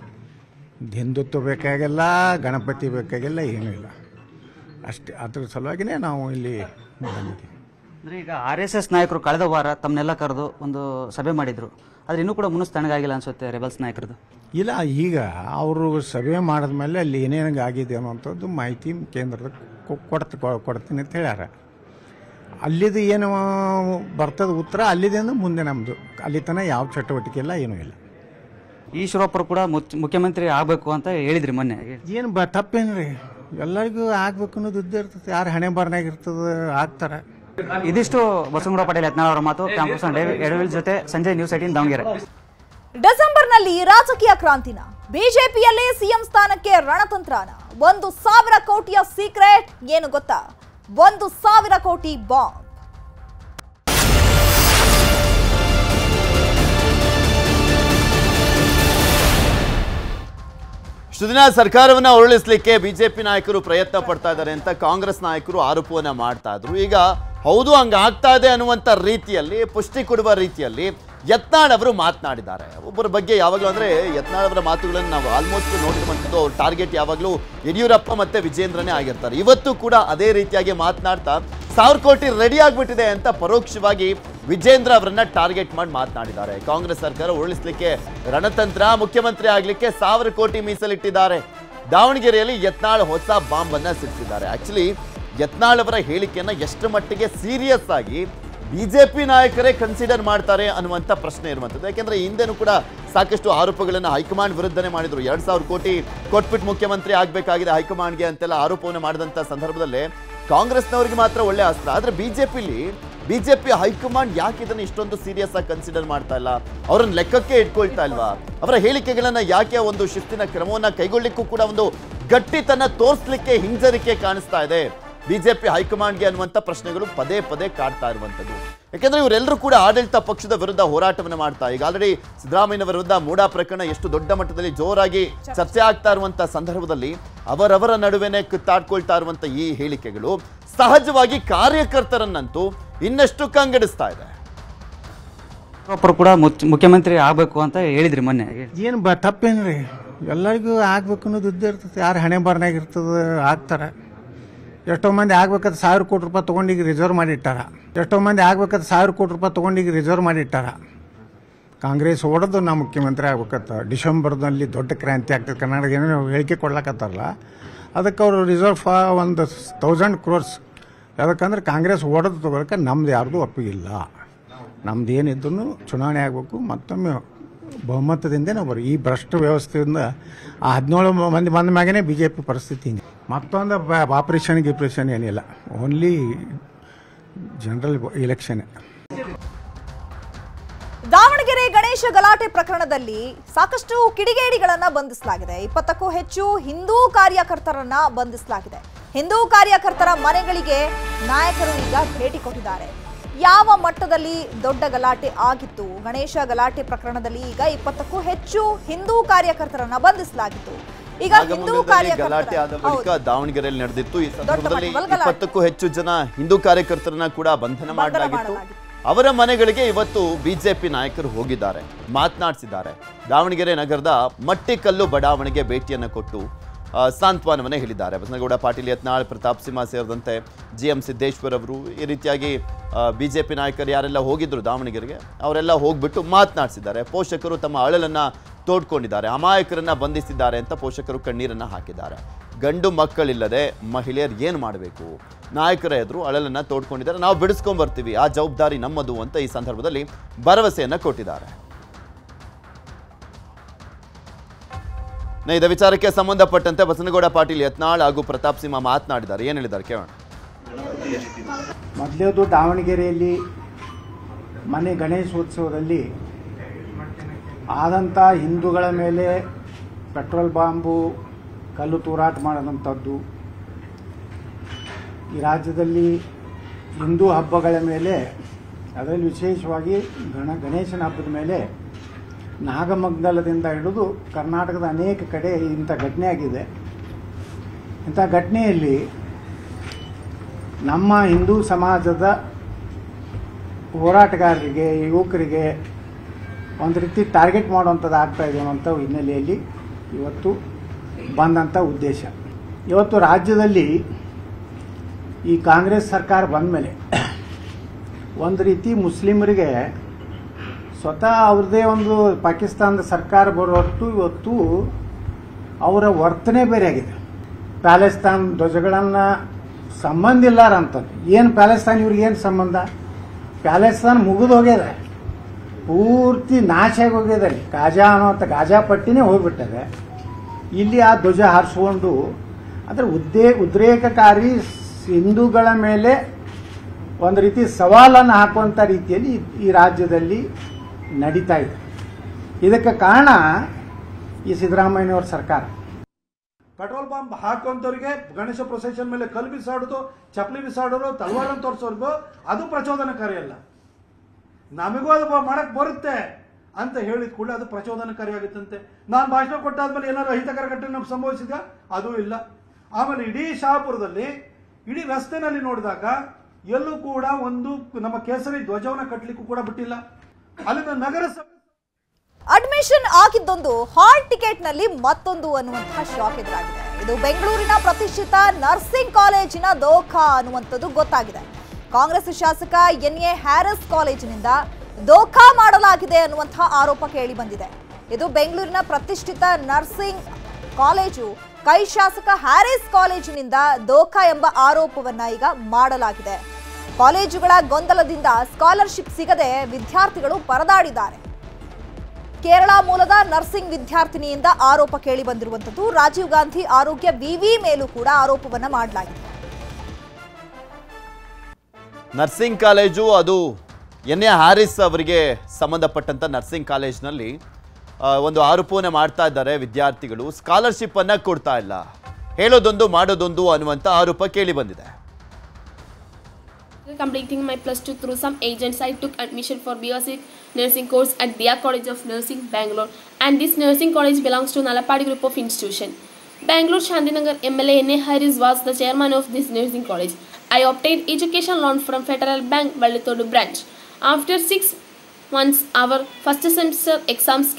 ಹಿಂದುತ್ವ ಬೇಕಾಗಿಲ್ಲ ಗಣಪತಿ ಬೇಕಾಗಿಲ್ಲ ಏನೂ ಇಲ್ಲ ಅಷ್ಟೇ ಅದ್ರ ಸಲುವಾಗಿನೇ ನಾವು ಇಲ್ಲಿ ಬಂದಿದ್ದೀವಿ ಅಂದ್ರೆ ಈಗ ಆರ್ ಎಸ್ ಎಸ್ ನಾಯಕರು ಕಳೆದ ವಾರ ತಮ್ಮನ್ನೆಲ್ಲ ಕರೆದು ಒಂದು ಸಭೆ ಮಾಡಿದ್ರು ಆದ್ರೆ ಇನ್ನೂ ಕೂಡ ಮುನಿಸ್ ತಣ್ಣಗಾಗಿಲ್ಲ ಅನ್ಸುತ್ತೆ ರೆಬಲ್ಸ್ ನಾಯಕರದು ಇಲ್ಲ ಈಗ ಅವರು ಸಭೆ ಮಾಡಿದ್ಮೇಲೆ ಅಲ್ಲಿ ಏನೇನು ಆಗಿದೆ ಅನ್ನೋಂಥದ್ದು ಮಾಹಿತಿ ಕೇಂದ್ರದ ಕೊ- ಕೊಡ್ತ ಕೊ- ಕೊಡ್ತೀನಿ ಅಂತ ಹೇಳ್ಯಾರ ಅಲ್ಲಿದು ಏನು ಬರ್ತದ ಉತ್ತರ ಅಲ್ಲಿದಿಂದ ಮುಂದೆ ನಮ್ಮದು ಅಲ್ಲಿ ತನಕ ಯಾವ ಚಟುವಟಿಕೆ ಇಲ್ಲ ಏನೂ ಇಲ್ಲ ಈಶ್ವರಪ್ಪರು ಕೂಡ ಮುಚ್- ಮುಖ್ಯಮಂತ್ರಿ ಆಗಬೇಕು ಅಂತ ಹೇಳಿದ್ರಿ ಮೊನ್ನೆ ಏನು ಬ ತಪ್ಪೇನ್ರಿ ಎಲ್ಲರಿಗೂ ಆಗ್ಬೇಕು ಅನ್ನೋದು ಇದ್ದೇ ಇರ್ತದೆ ಯಾರು ಹಣೆ ಬರ್ನಾಗ ಇರ್ತದೆ ಆಗ್ತಾರೆ ಇದಿಷ್ಟು ಬಸವನಗೌಡ ಪಾಟೀಲ್ ಯತ್ನಾಳ್ ಅವರ ಮಾತು ಕ್ಯಾಂಪಸ್ ಎಡವಿಲ್ ಜೊತೆ ಸಂಜಯ್ ನ್ಯೂಸ್ ಏಟೀನ್ ದಾವಣಗೆರೆ ಡಿಸೆಂಬರ್ನಲ್ಲಿ ರಾಜಕೀಯ ಕ್ರಾಂತಿನ ಬಿಜೆಪಿಯಲ್ಲಿ ಸಿಎಂ ಸ್ಥಾನಕ್ಕೆ ರಣತಂತ್ರನ ಒಂದು ಸಾವಿರ ಕೋಟಿಯ ಸೀಕ್ರೆಟ್ ಏನು ಗೊತ್ತಾ ಒಂದು ಸಾವಿರ ಕೋಟಿ ಬಾಂಬ್ ಇಷ್ಟು ದಿನ ಸರ್ಕಾರವನ್ನ ಉರುಳಿಸ್ಲಿಕ್ಕೆ ಬಿಜೆಪಿ ನಾಯಕರು ಪ್ರಯತ್ನ ಪಡ್ತಾ ಇದ್ದಾರೆ ಅಂತ ಕಾಂಗ್ರೆಸ್ ನಾಯಕರು ಆರೋಪವನ್ನ ಮಾಡ್ತಾ ಇದ್ರು ಈಗ ಹೌದು ಹಂಗ ಆಗ್ತಾ ಇದೆ ಅನ್ನುವಂಥ ರೀತಿಯಲ್ಲಿ ಪುಷ್ಟಿ ಕೊಡುವ ರೀತಿಯಲ್ಲಿ ಯತ್ನಾಳ್ ಅವರು ಮಾತನಾಡಿದ್ದಾರೆ ಒಬ್ಬರ ಬಗ್ಗೆ ಯಾವಾಗಲೂ ಅಂದ್ರೆ ಯತ್ನಾಳ್ ಅವರ ಮಾತುಗಳನ್ನು ನಾವು ಆಲ್ಮೋಸ್ಟ್ ನೋಡಿರುವಂಥದ್ದು ಅವ್ರ ಟಾರ್ಗೆಟ್ ಯಾವಾಗಲೂ ಯಡಿಯೂರಪ್ಪ ಮತ್ತೆ ವಿಜೇಂದ್ರನೇ ಆಗಿರ್ತಾರೆ ಇವತ್ತು ಕೂಡ ಅದೇ ರೀತಿಯಾಗಿ ಮಾತನಾಡ್ತಾ ಸಾವಿರ ಕೋಟಿ ರೆಡಿ ಆಗ್ಬಿಟ್ಟಿದೆ ಅಂತ ಪರೋಕ್ಷವಾಗಿ ವಿಜೇಂದ್ರ ಅವರನ್ನ ಟಾರ್ಗೆಟ್ ಮಾಡಿ ಮಾತನಾಡಿದ್ದಾರೆ ಕಾಂಗ್ರೆಸ್ ಸರ್ಕಾರ ಉರುಳಿಸ್ಲಿಕ್ಕೆ ರಣತಂತ್ರ ಮುಖ್ಯಮಂತ್ರಿ ಆಗ್ಲಿಕ್ಕೆ ಸಾವಿರ ಕೋಟಿ ಮೀಸಲಿಟ್ಟಿದ್ದಾರೆ ದಾವಣಗೆರೆಯಲ್ಲಿ ಯತ್ನಾಳ್ ಹೊಸ ಬಾಂಬ್ ಅನ್ನ ಸಿಡಿಸಿದ್ದಾರೆ ಆಕ್ಚುಲಿ ಯತ್ನಾಳ್ ಅವರ ಹೇಳಿಕೆಯನ್ನ ಎಷ್ಟು ಮಟ್ಟಿಗೆ ಸೀರಿಯಸ್ ಆಗಿ ಬಿಜೆಪಿ ನಾಯಕರೇ ಕನ್ಸಿಡರ್ ಮಾಡ್ತಾರೆ ಅನ್ನುವಂಥ ಪ್ರಶ್ನೆ ಇರುವಂಥದ್ದು ಯಾಕೆಂದ್ರೆ ಹಿಂದೆನೂ ಕೂಡ ಸಾಕಷ್ಟು ಆರೋಪಗಳನ್ನು ಹೈಕಮಾಂಡ್ ವಿರುದ್ಧನೇ ಮಾಡಿದ್ರು ಎರಡ್ ಸಾವಿರ ಕೋಟಿ ಕೊಟ್ಬಿಟ್ಟು ಮುಖ್ಯಮಂತ್ರಿ ಆಗಬೇಕಾಗಿದೆ ಹೈಕಮಾಂಡ್ಗೆ ಅಂತೆಲ್ಲ ಆರೋಪವನ್ನು ಮಾಡಿದಂಥ ಸಂದರ್ಭದಲ್ಲೇ ಕಾಂಗ್ರೆಸ್ನವರಿಗೆ ಮಾತ್ರ ಒಳ್ಳೆ ಅಸ್ತ್ರ ಆದ್ರೆ ಬಿಜೆಪಿಲಿ ಬಿಜೆಪಿ ಹೈಕಮಾಂಡ್ ಯಾಕೆ ಇದನ್ನ ಇಷ್ಟೊಂದು ಸೀರಿಯಸ್ ಆಗಿ ಕನ್ಸಿಡರ್ ಮಾಡ್ತಾ ಇಲ್ಲ ಅವರನ್ನ ಲೆಕ್ಕಕ್ಕೆ ಇಟ್ಕೊಳ್ತಾ ಇಲ್ವಾ ಅವರ ಹೇಳಿಕೆಗಳನ್ನ ಯಾಕೆ ಒಂದು ಶಿಸ್ತಿನ ಕ್ರಮವನ್ನ ಕೈಗೊಳ್ಳಿಕ್ಕೂ ಕೂಡ ಒಂದು ಗಟ್ಟಿತನ ತೋರಿಸ್ಲಿಕ್ಕೆ ಹಿಂಜರಿಕೆ ಕಾಣಿಸ್ತಾ ಇದೆ ಬಿಜೆಪಿ ಹೈಕಮಾಂಡ್ಗೆ ಅನ್ನುವಂಥ ಪ್ರಶ್ನೆಗಳು ಪದೇ ಪದೇ ಕಾಡ್ತಾ ಇರುವಂಥದ್ದು ಯಾಕೆಂದ್ರೆ ಇವರೆಲ್ಲರೂ ಕೂಡ ಆಡಳಿತ ಪಕ್ಷದ ವಿರುದ್ಧ ಹೋರಾಟವನ್ನು ಮಾಡ್ತಾ ಈಗ ಆಲ್ರೆಡಿ ಸಿದ್ದರಾಮಯ್ಯನವರ ವಿರುದ್ಧ ಮೂಡಾ ಪ್ರಕರಣ ಎಷ್ಟು ದೊಡ್ಡ ಮಟ್ಟದಲ್ಲಿ ಜೋರಾಗಿ ಚರ್ಚೆ ಆಗ್ತಾ ಇರುವಂತ ಸಂದರ್ಭದಲ್ಲಿ ಅವರವರ ನಡುವೆನೆ ಕಿತ್ತಾಡ್ಕೊಳ್ತಾ ಇರುವಂತ ಈ ಹೇಳಿಕೆಗಳು ಸಹಜವಾಗಿ ಕಾರ್ಯಕರ್ತರನ್ನಂತೂ ಇನ್ನಷ್ಟು ಕಂಗೆಡಿಸ್ತಾ ಇದೆ ಈಶ್ವರಪ್ಪರು ಕೂಡ ಮುಚ್- ಮುಖ್ಯಮಂತ್ರಿ ಆಗಬೇಕು ಅಂತ ಹೇಳಿದ್ರಿ ಮೊನ್ನೆ ಏನು ಬ ತಪ್ಪೇನ್ರಿ ಎಲ್ಲರಿಗೂ ಆಗ್ಬೇಕು ಅನ್ನೋದು ಇದ್ದೇ ಇರ್ತದೆ ಯಾರು ಹಣೆ ಬರ್ನಾಗ ಇರ್ತದೆ ಆಗ್ತಾರೆ ಎಷ್ಟೋ ಮಂದಿ ಆಗ್ಬೇಕಾದ ಸಾವಿರ ಕೋಟಿ ರೂಪಾಯಿ ತೊಗೊಂಡಿಗೆ ರಿಸರ್ವ್ ಮಾಡಿಟ್ಟಾರ ಎಷ್ಟೋ ಮಂದಿ ಆಗ್ಬೇಕಾದ ಸಾವಿರ ಕೋಟಿ ರೂಪಾಯಿ ತೊಗೊಂಡಿಗೆ ರಿಸರ್ವ್ ಮಾಡಿಟ್ಟಾರ ಕಾಂಗ್ರೆಸ್ ಹೊಡೆದು ನಾ ಮುಖ್ಯಮಂತ್ರಿ ಆಗ್ಬೇಕತ್ತ ಡಿಸೆಂಬರ್ದಲ್ಲಿ ದೊಡ್ಡ ಕ್ರಾಂತಿ ಆಗ್ತದೆ ಕರ್ನಾಟಕ ಏನೋ ಹೇಳಿಕೆ ಕೊಡ್ಲಕತ್ತಾರಲ್ಲ ಅದಕ್ಕೆ ಅವರು ರಿಸರ್ವ್ ಫಾ ಒಂದು ತೌಸಂಡ್ ಕ್ರೋರ್ಸ್ ಯಾಕಂದ್ರೆ ಕಾಂಗ್ರೆಸ್ ಹೊಡೆದು ತಗೊಳಕ್ಕೆ ನಮ್ದು ಯಾರ್ದು ಒಪ್ಪಿಗಿಲ್ಲ ನಮ್ದು ಏನಿದ್ರು ಚುನಾವಣೆ ಆಗಬೇಕು ಮತ್ತೊಮ್ಮೆ ಬಹುಮತದಿಂದ ನಾವು ಬರೋ ಈ ಭ್ರಷ್ಟ ವ್ಯವಸ್ಥೆಯಿಂದ ಆ ಹದಿನೇಳು ಮಂದಿ ಬಂದ ಮ್ಯಾಗನೇ ಬಿ ಜೆ ಪಿ ಪರಿಸ್ಥಿತಿ ಹಿಂಗೆ ಮತ್ತೊಂದು ಆಪರೇಷನ್ ಗಿಪ್ರೇಷನ್ ಏನಿಲ್ಲ only general election Davanagere Ganesha ಗಲಾಟೆ ಪ್ರಕರಣದಲ್ಲಿ ಸಾಕಷ್ಟು ಕಿಡಿಗೇಡಿಗಳನ್ನ ಬಂಧಿಸಲಾಗಿದೆ ಇಪ್ಪತ್ತಕ್ಕೂ ಹೆಚ್ಚು ಹಿಂದೂ ಕಾರ್ಯಕರ್ತರನ್ನ ಬಂಧಿಸಲಾಗಿದೆ ಹಿಂದೂ ಕಾರ್ಯಕರ್ತರ ಮನೆಗಳಿಗೆ ನಾಯಕರು ಈಗ ಭೇಟಿ ಕೊಟ್ಟಿದ್ದಾರೆ ಯಾವ ಮಟ್ಟದಲ್ಲಿ ದೊಡ್ಡ ಗಲಾಟೆ ಆಗಿತ್ತು ಗಣೇಶ ಗಲಾಟೆ ಪ್ರಕರಣದಲ್ಲಿ ಈಗ ಇಪ್ಪತ್ತಕ್ಕೂ ಹೆಚ್ಚು ಹಿಂದೂ ಕಾರ್ಯಕರ್ತರನ್ನ ಬಂಧಿಸಲಾಗಿತ್ತು ಈಗ ಹಿಂದೂ ನಾಗಮಂಗಲದಲ್ಲಿ ಗಲಾಟೆ ಆದ ಕಾರ್ಯಕರ್ತರ ಬಳಿಕ ದಾವಣಗೆರೆಯಲ್ಲಿ ನಡೆದಿತ್ತು ಈ ಸಂದರ್ಭದಲ್ಲಿ ಮಟ್ಟದಲ್ಲಿ ಗಲಾಟೆ. ಇಪ್ಪತ್ತಕ್ಕೂ ಹೆಚ್ಚು ಜನ ಹಿಂದೂ ಕಾರ್ಯಕರ್ತರನ್ನ ಕೂಡ ಬಂಧನ ಬಂಧನ ಮಾಡಲಾಗಿತ್ತು ಮಾಡಲಾಗಿತ್ತು. ಅವರ ಮನೆಗಳಿಗೆ ಇವತ್ತು ಬಿಜೆಪಿ ನಾಯಕರು ಹೋಗಿದ್ದಾರೆ ಮಾತನಾಡಿಸಿದ್ದಾರೆ ದಾವಣಗೆರೆ ನಗರದ ಮಟ್ಟಿಕಲ್ಲು ಬಡಾವಣೆಗೆ ಭೇಟಿಯನ್ನು ಕೊಟ್ಟು ಆ, ಸಾಂತ್ವನವನ್ನ ಹೇಳಿದ್ದಾರೆ ಬಸನಗೌಡ ಪಾಟೀಲ್ ಯತ್ನಾಳ್ ಪ್ರತಾಪ್ ಸಿಂಹ ಸೇರಿದಂತೆ ಜಿ ಎಂ ಸಿದ್ದೇಶ್ವರ್ ಅವರು ಈ ರೀತಿಯಾಗಿ ಬಿಜೆಪಿ ನಾಯಕರು ಯಾರೆಲ್ಲ ಹೋಗಿದ್ರು ದಾವಣಗೆರೆಗೆ ಅವರೆಲ್ಲ ಹೋಗ್ಬಿಟ್ಟು ಮಾತನಾಡಿಸಿದ್ದಾರೆ ಪೋಷಕರು ತಮ್ಮ ಅಳಲನ್ನ ತೋಡ್ಕೊಂಡಿದ್ದಾರೆ ಅಮಾಯಕರನ್ನ ಬಂಧಿಸಿದ್ದಾರೆ ಅಂತ ಪೋಷಕರು ಕಣ್ಣೀರನ್ನ ಹಾಕಿದ್ದಾರೆ ಗಂಡು ಮಕ್ಕಳಿಲ್ಲದೆ ಮಹಿಳೆಯರು ಏನು ಮಾಡಬೇಕು ನಾಯಕರ ಎದುರು ಅಳಲನ್ನ ತೋಡ್ಕೊಂಡಿದ್ದಾರೆ ನಾವು ಬಿಡಿಸ್ಕೊಂಡ್ ಬರ್ತೀವಿ ಆ ಜವಾಬ್ದಾರಿ ನಮ್ಮದು ಅಂತ ಈ ಸಂದರ್ಭದಲ್ಲಿ ಭರವಸೆಯನ್ನ ಕೊಟ್ಟಿದ್ದಾರೆ ನ ಇದೇ ವಿಚಾರಕ್ಕೆ ಸಂಬಂಧಪಟ್ಟಂತೆ ಬಸನಗೌಡ ಪಾಟೀಲ್ ಯತ್ನಾಳ್ ಹಾಗೂ ಪ್ರತಾಪ್ ಸಿಂಹ ಮಾತನಾಡಿದ್ದಾರೆ ಏನು ಹೇಳಿದ್ದಾರೆ ಕೇಳೋಣ ಮೊದಲೇದು ದಾವಣಗೆರೆಯಲ್ಲಿ ಮನೆ ಗಣೇಶೋತ್ಸವದಲ್ಲಿ ಆದಂಥ ಹಿಂದೂಗಳ ಮೇಲೆ ಪೆಟ್ರೋಲ್ ಬಾಂಬು ಕಲ್ಲು ತೂರಾಟ ಮಾಡಿದಂಥದ್ದು ಈ ರಾಜ್ಯದಲ್ಲಿ ಹಿಂದೂ ಹಬ್ಬಗಳ ಮೇಲೆ ಅದರಲ್ಲಿ ವಿಶೇಷವಾಗಿ ಗಣ ಗಣೇಶನ ಹಬ್ಬದ ಮೇಲೆ ನಾಗಮಂಗಲದಿಂದ ಹಿಡಿದು ಕರ್ನಾಟಕದ ಅನೇಕ ಕಡೆ ಇಂಥ ಘಟನೆ ಆಗಿದೆ ಇಂಥ ಘಟನೆಯಲ್ಲಿ ನಮ್ಮ ಹಿಂದೂ ಸಮಾಜದ ಹೋರಾಟಗಾರರಿಗೆ ಯುವಕರಿಗೆ ಒಂದು ರೀತಿ ಟಾರ್ಗೆಟ್ ಮಾಡುವಂಥದ್ದು ಆಗ್ತಾ ಇದೆ ಅನ್ನೋಂಥ ಹಿನ್ನೆಲೆಯಲ್ಲಿ ಇವತ್ತು ಬಂದಂಥ ಉದ್ದೇಶ ಇವತ್ತು ರಾಜ್ಯದಲ್ಲಿ ಈ ಕಾಂಗ್ರೆಸ್ ಸರ್ಕಾರ ಬಂದ ಮೇಲೆ ಒಂದು ರೀತಿ ಮುಸ್ಲಿಮರಿಗೆ ಸ್ವತಃ ಅವ್ರದ್ದೇ ಒಂದು ಪಾಕಿಸ್ತಾನದ ಸರ್ಕಾರ ಬರೋಷ್ಟು ಇವತ್ತು ಅವರ ವರ್ತನೆ ಬೇರೆ ಆಗಿದೆ ಪ್ಯಾಲೆಸ್ತಾನ್ ಧ್ವಜಗಳನ್ನು ಸಂಬಂಧ ಇಲ್ಲಾರಂಥದ್ದು ಏನು ಪ್ಯಾಲೆಸ್ತಾನ್ ಇವ್ರಿಗೆ ಏನು ಸಂಬಂಧ ಪ್ಯಾಲೆಸ್ತಾನ್ ಮುಗಿದು ಹೋಗ್ಯದ ಪೂರ್ತಿ ನಾಶ ಆಗಿ ಹೋಗ್ಯದ ಅಲ್ಲಿ ಗಾಜಾ ಅನ್ನೋಂಥ ಗಾಜಾ ಪಟ್ಟಿನೇ ಹೋಗ್ಬಿಟ್ಟದೆ ಇಲ್ಲಿ ಆ ಧ್ವಜ ಹಾರಿಸ್ಕೊಂಡು ಅಂದರೆ ಉದ್ದೇ ಉದ್ರೇಕಕಾರಿ ಹಿಂದೂಗಳ ಮೇಲೆ ಒಂದು ರೀತಿ ಸವಾಲನ್ನು ಹಾಕುವಂಥ ರೀತಿಯಲ್ಲಿ ಈ- ಈ ರಾಜ್ಯದಲ್ಲಿ ನಡೀತಾ ಇದೆ ಇದಕ್ಕೆ ಕಾರಣ ಈ ಸಿದ್ದರಾಮಯ್ಯನವ್ರ ಸರ್ಕಾರ ಪೆಟ್ರೋಲ್ ಬಾಂಬ್ ಹಾಕುವಂಥವ್ರಿಗೆ ಗಣೇಶ ಪ್ರೊಸೆಷನ್ ಮೇಲೆ ಕಲ್ಲು ಬಿಸಾಡೋದು ಚಪ್ಪಲಿ ಬಿಸಾಡೋರು ತಲವಾರನ್ನು ತೋರಿಸೋರ್ಗು ಅದು ಪ್ರಚೋದನಕಾರಿ ಅಲ್ಲ ನಮಗೂ ಅದು ಬ- ಮಾಡಕ್ ಬರುತ್ತೆ ಅಂತ ಹೇಳಿದ ಕೂಡಲೇ ಅದು ಪ್ರಚೋದನಕಾರಿ ಆಗುತ್ತಂತೆ ನಾನು ಭಾಷಣ ಕೊಟ್ಟಾದ್ಮೇಲೆ ಏನಾದ್ರು ಅಹಿತಕರ ಘಟನೆ ನಮ್ಗೆ ಸಂಭವಿಸಿದ ಅದು ಇಲ್ಲ ಆಮೇಲೆ ಇಡೀ ಶಹಾಪುರದಲ್ಲಿ ಇಡೀ ರಸ್ತೆನಲ್ಲಿ ನೋಡಿದಾಗ ಎಲ್ಲೂ ಕೂಡ ಒಂದು ನಮ್ಮ ಕೇಸರಿ ಧ್ವಜವನ್ನ ಕಟ್ಟಲಿಕ್ಕೂ ಕೂಡ ಬಿಟ್ಟಿಲ್ಲ ಅಲ್ಲಿನ ನಗರಸಭೆ ಅಡ್ಮಿಷನ್ ಆಗಿದ್ದೊಂದು ಹಾಲ್ ಟಿಕೆಟ್ ನಲ್ಲಿ ಮತ್ತೊಂದು ಅನ್ನುವಂತಹ ಶಾಕ್ ಎದುರಾಗಿದೆ ಇದು ಬೆಂಗಳೂರಿನ ಪ್ರತಿಷ್ಠಿತ ನರ್ಸಿಂಗ್ ಕಾಲೇಜಿನ ದೋಖಾ ಅನ್ನುವಂಥದ್ದು ಗೊತ್ತಾಗಿದೆ ಕಾಂಗ್ರೆಸ್ ಶಾಸಕ ಎನ್ ಎ ಹ್ಯಾರಿಸ್ ಕಾಲೇಜಿನಿಂದ ದೋಖಾ ಮಾಡಲಾಗಿದೆ ಅನ್ನುವಂತಹ ಆರೋಪ ಕೇಳಿ ಬಂದಿದೆ ಇದು ಬೆಂಗಳೂರಿನ ಪ್ರತಿಷ್ಠಿತ ನರ್ಸಿಂಗ್ ಕಾಲೇಜು ಕೈ ಶಾಸಕ ಹ್ಯಾರಿಸ್ ಕಾಲೇಜಿನಿಂದ ದೋಖಾ ಎಂಬ ಆರೋಪವನ್ನ ಈಗ ಮಾಡಲಾಗಿದೆ ಕಾಲೇಜುಗಳ ಗೊಂದಲದಿಂದ ಸ್ಕಾಲರ್ಶಿಪ್ ಸಿಗದೆ ವಿದ್ಯಾರ್ಥಿಗಳು ಪರದಾಡಿದ್ದಾರೆ ಕೇರಳ ಮೂಲದ ನರ್ಸಿಂಗ್ ವಿದ್ಯಾರ್ಥಿನಿಯಿಂದ ಆರೋಪ ಕೇಳಿ ಬಂದಿರುವಂತದ್ದು ರಾಜೀವ್ ಗಾಂಧಿ ಆರೋಗ್ಯ ವಿವಿ ಮೇಲೂ ಕೂಡ ಆರೋಪವನ್ನ ಮಾಡಲಾಗಿದೆ ನರ್ಸಿಂಗ್ ಕಾಲೇಜು ಅದು ಎನ್ ಎ ಹ್ಯಾರಿಸ್ ಅವರಿಗೆ ಸಂಬಂಧಪಟ್ಟಂತ ನರ್ಸಿಂಗ್ ಕಾಲೇಜ್ನಲ್ಲಿ ಆ, ಒಂದು ಆರೋಪವನ್ನ ಮಾಡ್ತಾ ಇದ್ದಾರೆ ವಿದ್ಯಾರ್ಥಿಗಳು ಸ್ಕಾಲರ್ಶಿಪ್ ಅನ್ನ ಕೊಡ್ತಾ ಇಲ್ಲ ಹೇಳೋದೊಂದು ಮಾಡೋದೊಂದು ಅನ್ನುವಂಥ ಆರೋಪ ಕೇಳಿ ಬಂದಿದೆ completing my plus 2 through some agents i took admission for bsc nursing course at dia college of nursing bangalore and this nursing college belongs to nalapadi group of institution bangalore shandinagar mla na harris was the chairman of this nursing college i obtained education loan from federal bank Vallitodu branch after 6 months our first semester exams came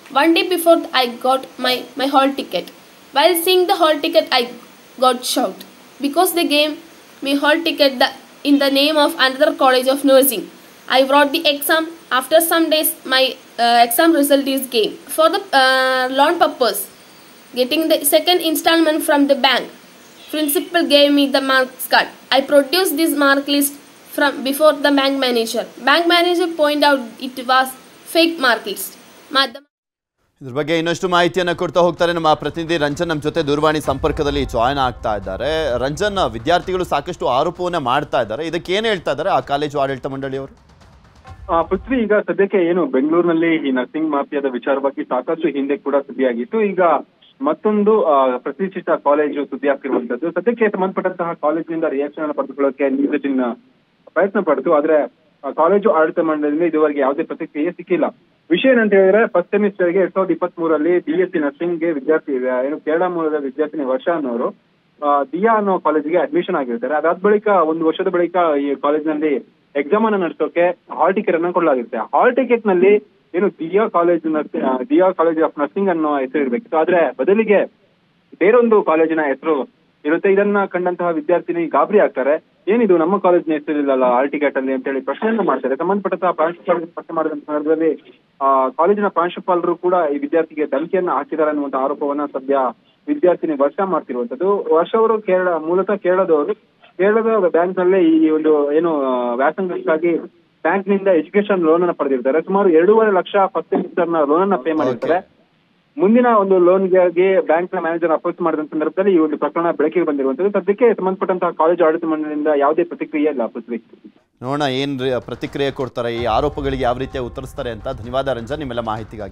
One day before I got my, my hall ticket. While seeing the hall ticket, I got shocked because they gave me hall ticket the, in the name of another college of nursing. I wrote the exam. After some days, my uh, exam result is came. For the uh, loan purpose, getting the second installment from the bank, principal gave me the marks card. I produced this mark list from before the bank manager. Bank manager pointed out it was fake mark list. Madam- ಇದ್ರ ಬಗ್ಗೆ ಇನ್ನಷ್ಟು ಮಾಹಿತಿಯನ್ನು ಕೊಡ್ತಾ ಹೋಗ್ತಾರೆ ನಮ್ಮ ಪ್ರತಿನಿಧಿ ರಂಜನ್ ನಮ್ಮ ಜೊತೆ ದೂರವಾಣಿ ಸಂಪರ್ಕದಲ್ಲಿ ಜಾಯ್ನ್ ಆಗ್ತಾ ಇದ್ದಾರೆ ರಂಜನ್ ವಿದ್ಯಾರ್ಥಿಗಳು ಸಾಕಷ್ಟು ಆರೋಪವನ್ನ ಮಾಡ್ತಾ ಇದ್ದಾರೆ ಇದಕ್ಕೆ ಏನು ಹೇಳ್ತಾ ಇದ್ದಾರೆ ಆ ಕಾಲೇಜು ಆಡಳಿತ ಮಂಡಳಿಯವರು ಆ, ಪೃಥ್ವಿ ಈಗ ಸದ್ಯಕ್ಕೆ ಏನು ಬೆಂಗಳೂರಿನಲ್ಲಿ ಈ ನರ್ಸಿಂಗ್ ಮಾಫಿಯಾದ ವಿಚಾರವಾಗಿ ಸಾಕಷ್ಟು ಹಿಂದೆ ಕೂಡ ಸುದ್ದಿಯಾಗಿತ್ತು ಈಗ ಮತ್ತೊಂದು ಆ, ಪ್ರತಿಷ್ಠಿತ ಕಾಲೇಜು ಸುದ್ದಿ ಆಗ್ತಿರುವಂತದ್ದು ಸದ್ಯಕ್ಕೆ ಸಂಬಂಧಪಟ್ಟಂತಹ ಕಾಲೇಜಿನಿಂದ ರಿಯಾಕ್ಷನ್ ಅನ್ನು ಪಡೆದುಕೊಳ್ಳೋಕೆ ನ್ಯೂಸ್ ಏಟಿನ್ ಪ್ರಯತ್ನ ಪಡ್ತು ಆದ್ರೆ ಆ, ಕಾಲೇಜು ಆಡಳಿತ ಮಂಡಳಿಯಿಂದ ಇದುವರೆಗೆ ಯಾವುದೇ ಪ್ರತಿಕ್ರಿಯೆ ಸಿಕ್ಕಿಲ್ಲ ವಿಷಯ ಏನಂತ ಹೇಳಿದ್ರೆ ಫಸ್ಟ್ ಸೆಮಿಸ್ಟರ್ಗೆ ಎರಡ್ ಸಾವಿರದ ಇಪ್ಪತ್ತ್ ಮೂರಲ್ಲಿ ಬಿ ಎಸ್ ಸಿ ನರ್ಸಿಂಗ್ಗೆ ವಿದ್ಯಾರ್ಥಿ ಏನು ಕೇರಳ ಮೂಲದ ವಿದ್ಯಾರ್ಥಿನಿ ವರ್ಷ ಅನ್ನೋರು ಆ, ದಿಯಾ ಅನ್ನೋ ಕಾಲೇಜಿಗೆ ಅಡ್ಮಿಷನ್ ಆಗಿರ್ತಾರೆ ಅದಾದ ಬಳಿಕ ಒಂದು ವರ್ಷದ ಬಳಿಕ ಈ ಕಾಲೇಜಿನಲ್ಲಿ ಎಕ್ಸಾಮ್ ಅನ್ನ ನಡೆಸೋಕೆ ಹಾಲ್ ಟಿಕೆಟ್ ಅನ್ನ ಕೊಡಲಾಗಿರುತ್ತೆ ಹಾಲ್ ಟಿಕೆಟ್ ನಲ್ಲಿ ಏನು Diya college nursing Diya college of nursing ಅನ್ನೋ ಹೆಸರು ಇರ್ಬೇಕಿತ್ತು ಆದ್ರೆ ಬದಲಿಗೆ ಬೇರೊಂದು ಕಾಲೇಜಿನ ಹೆಸರು ಇರುತ್ತೆ ಇದನ್ನ ಕಂಡಂತಹ ವಿದ್ಯಾರ್ಥಿನಿ ಗಾಬರಿ ಆಗ್ತಾರೆ ಏನಿದು ನಮ್ಮ ಕಾಲೇಜಿನ ಹೆಸರಿಲ್ಲಲ್ಲ ಹಾಲ್ ಟಿಕೆಟ್ ಅಲ್ಲಿ ಅಂತ ಹೇಳಿ ಪ್ರಶ್ನೆಯನ್ನ ಮಾಡ್ತಾರೆ ಸಂಬಂಧಪಟ್ಟಂತಹ ಪ್ರಾಂಶುಪಾಲರಿಗೆ ಪ್ರಶ್ನೆ ಮಾಡಿದ ಸಂದರ್ಭದಲ್ಲಿ ಆ ಕಾಲೇಜಿನ ಪ್ರಾಂಶುಪಾಲರು ಕೂಡ ಈ ವಿದ್ಯಾರ್ಥಿಗೆ ಧಮಕಿಯನ್ನ ಹಾಕಿದ್ದಾರೆ ಅನ್ನುವಂತ ಆರೋಪವನ್ನ ಸದ್ಯ ವಿದ್ಯಾರ್ಥಿನಿ ವರ್ಷ ಮಾಡ್ತಿರುವಂತದ್ದು ವರ್ಷ ಅವರು ಕೇರಳ ಮೂಲತಃ ಕೇರಳದವರು ಕೇರಳದ ಬ್ಯಾಂಕ್ ನಲ್ಲೇ ಈ ಒಂದು ಏನು ಆ, ವ್ಯಾಸಂಗಕ್ಕಾಗಿ ಬ್ಯಾಂಕ್ ನಿಂದ ಎಜುಕೇಶನ್ ಲೋನ್ ಅನ್ನ ಪಡೆದಿರ್ತಾರೆ ಸುಮಾರು ಎರಡೂವರೆ ಲಕ್ಷ ಫಸ್ಟ್ ಸೆಮಿಸ್ಟರ್ ನ ಲೋನ್ ಅನ್ನ ಪೇ ಮಾಡಿರ್ತಾರೆ ಮುಂದಿನ ಒಂದು ಲೋನ್ಗಾಗಿ ಬ್ಯಾಂಕ್ ನ ಮ್ಯಾನೇಜರ್ ಅಪ್ರೋಚ್ ಮಾಡಿದ ಸಂದರ್ಭದಲ್ಲಿ ಈ ಒಂದು ಪ್ರಕರಣ ಬೆಳಕಿಗೆ ಬಂದಿರುವಂತದ್ದು ಸದ್ಯಕ್ಕೆ ಸಂಬಂಧಪಟ್ಟಂತಹ ಕಾಲೇಜು ಆಡಳಿತ ಮಂಡಳಿಯಿಂದ ಯಾವುದೇ ಪ್ರತಿಕ್ರಿಯೆ ಇಲ್ಲ ಪೃಥ್ವಿ ನೋಡೋಣ ಏನು ಪ್ರತಿಕ್ರಿಯೆ ಕೊಡ್ತಾರೆ ಈ ಆರೋಪಗಳಿಗೆ ಯಾವ ರೀತಿಯಾಗಿ ಉತ್ತರಿಸ್ತಾರೆ ಅಂತ ಧನ್ಯವಾದ ರಂಜನ್ ನಿಮ್ಮೆಲ್ಲ ಮಾಹಿತಿಗಾಗಿ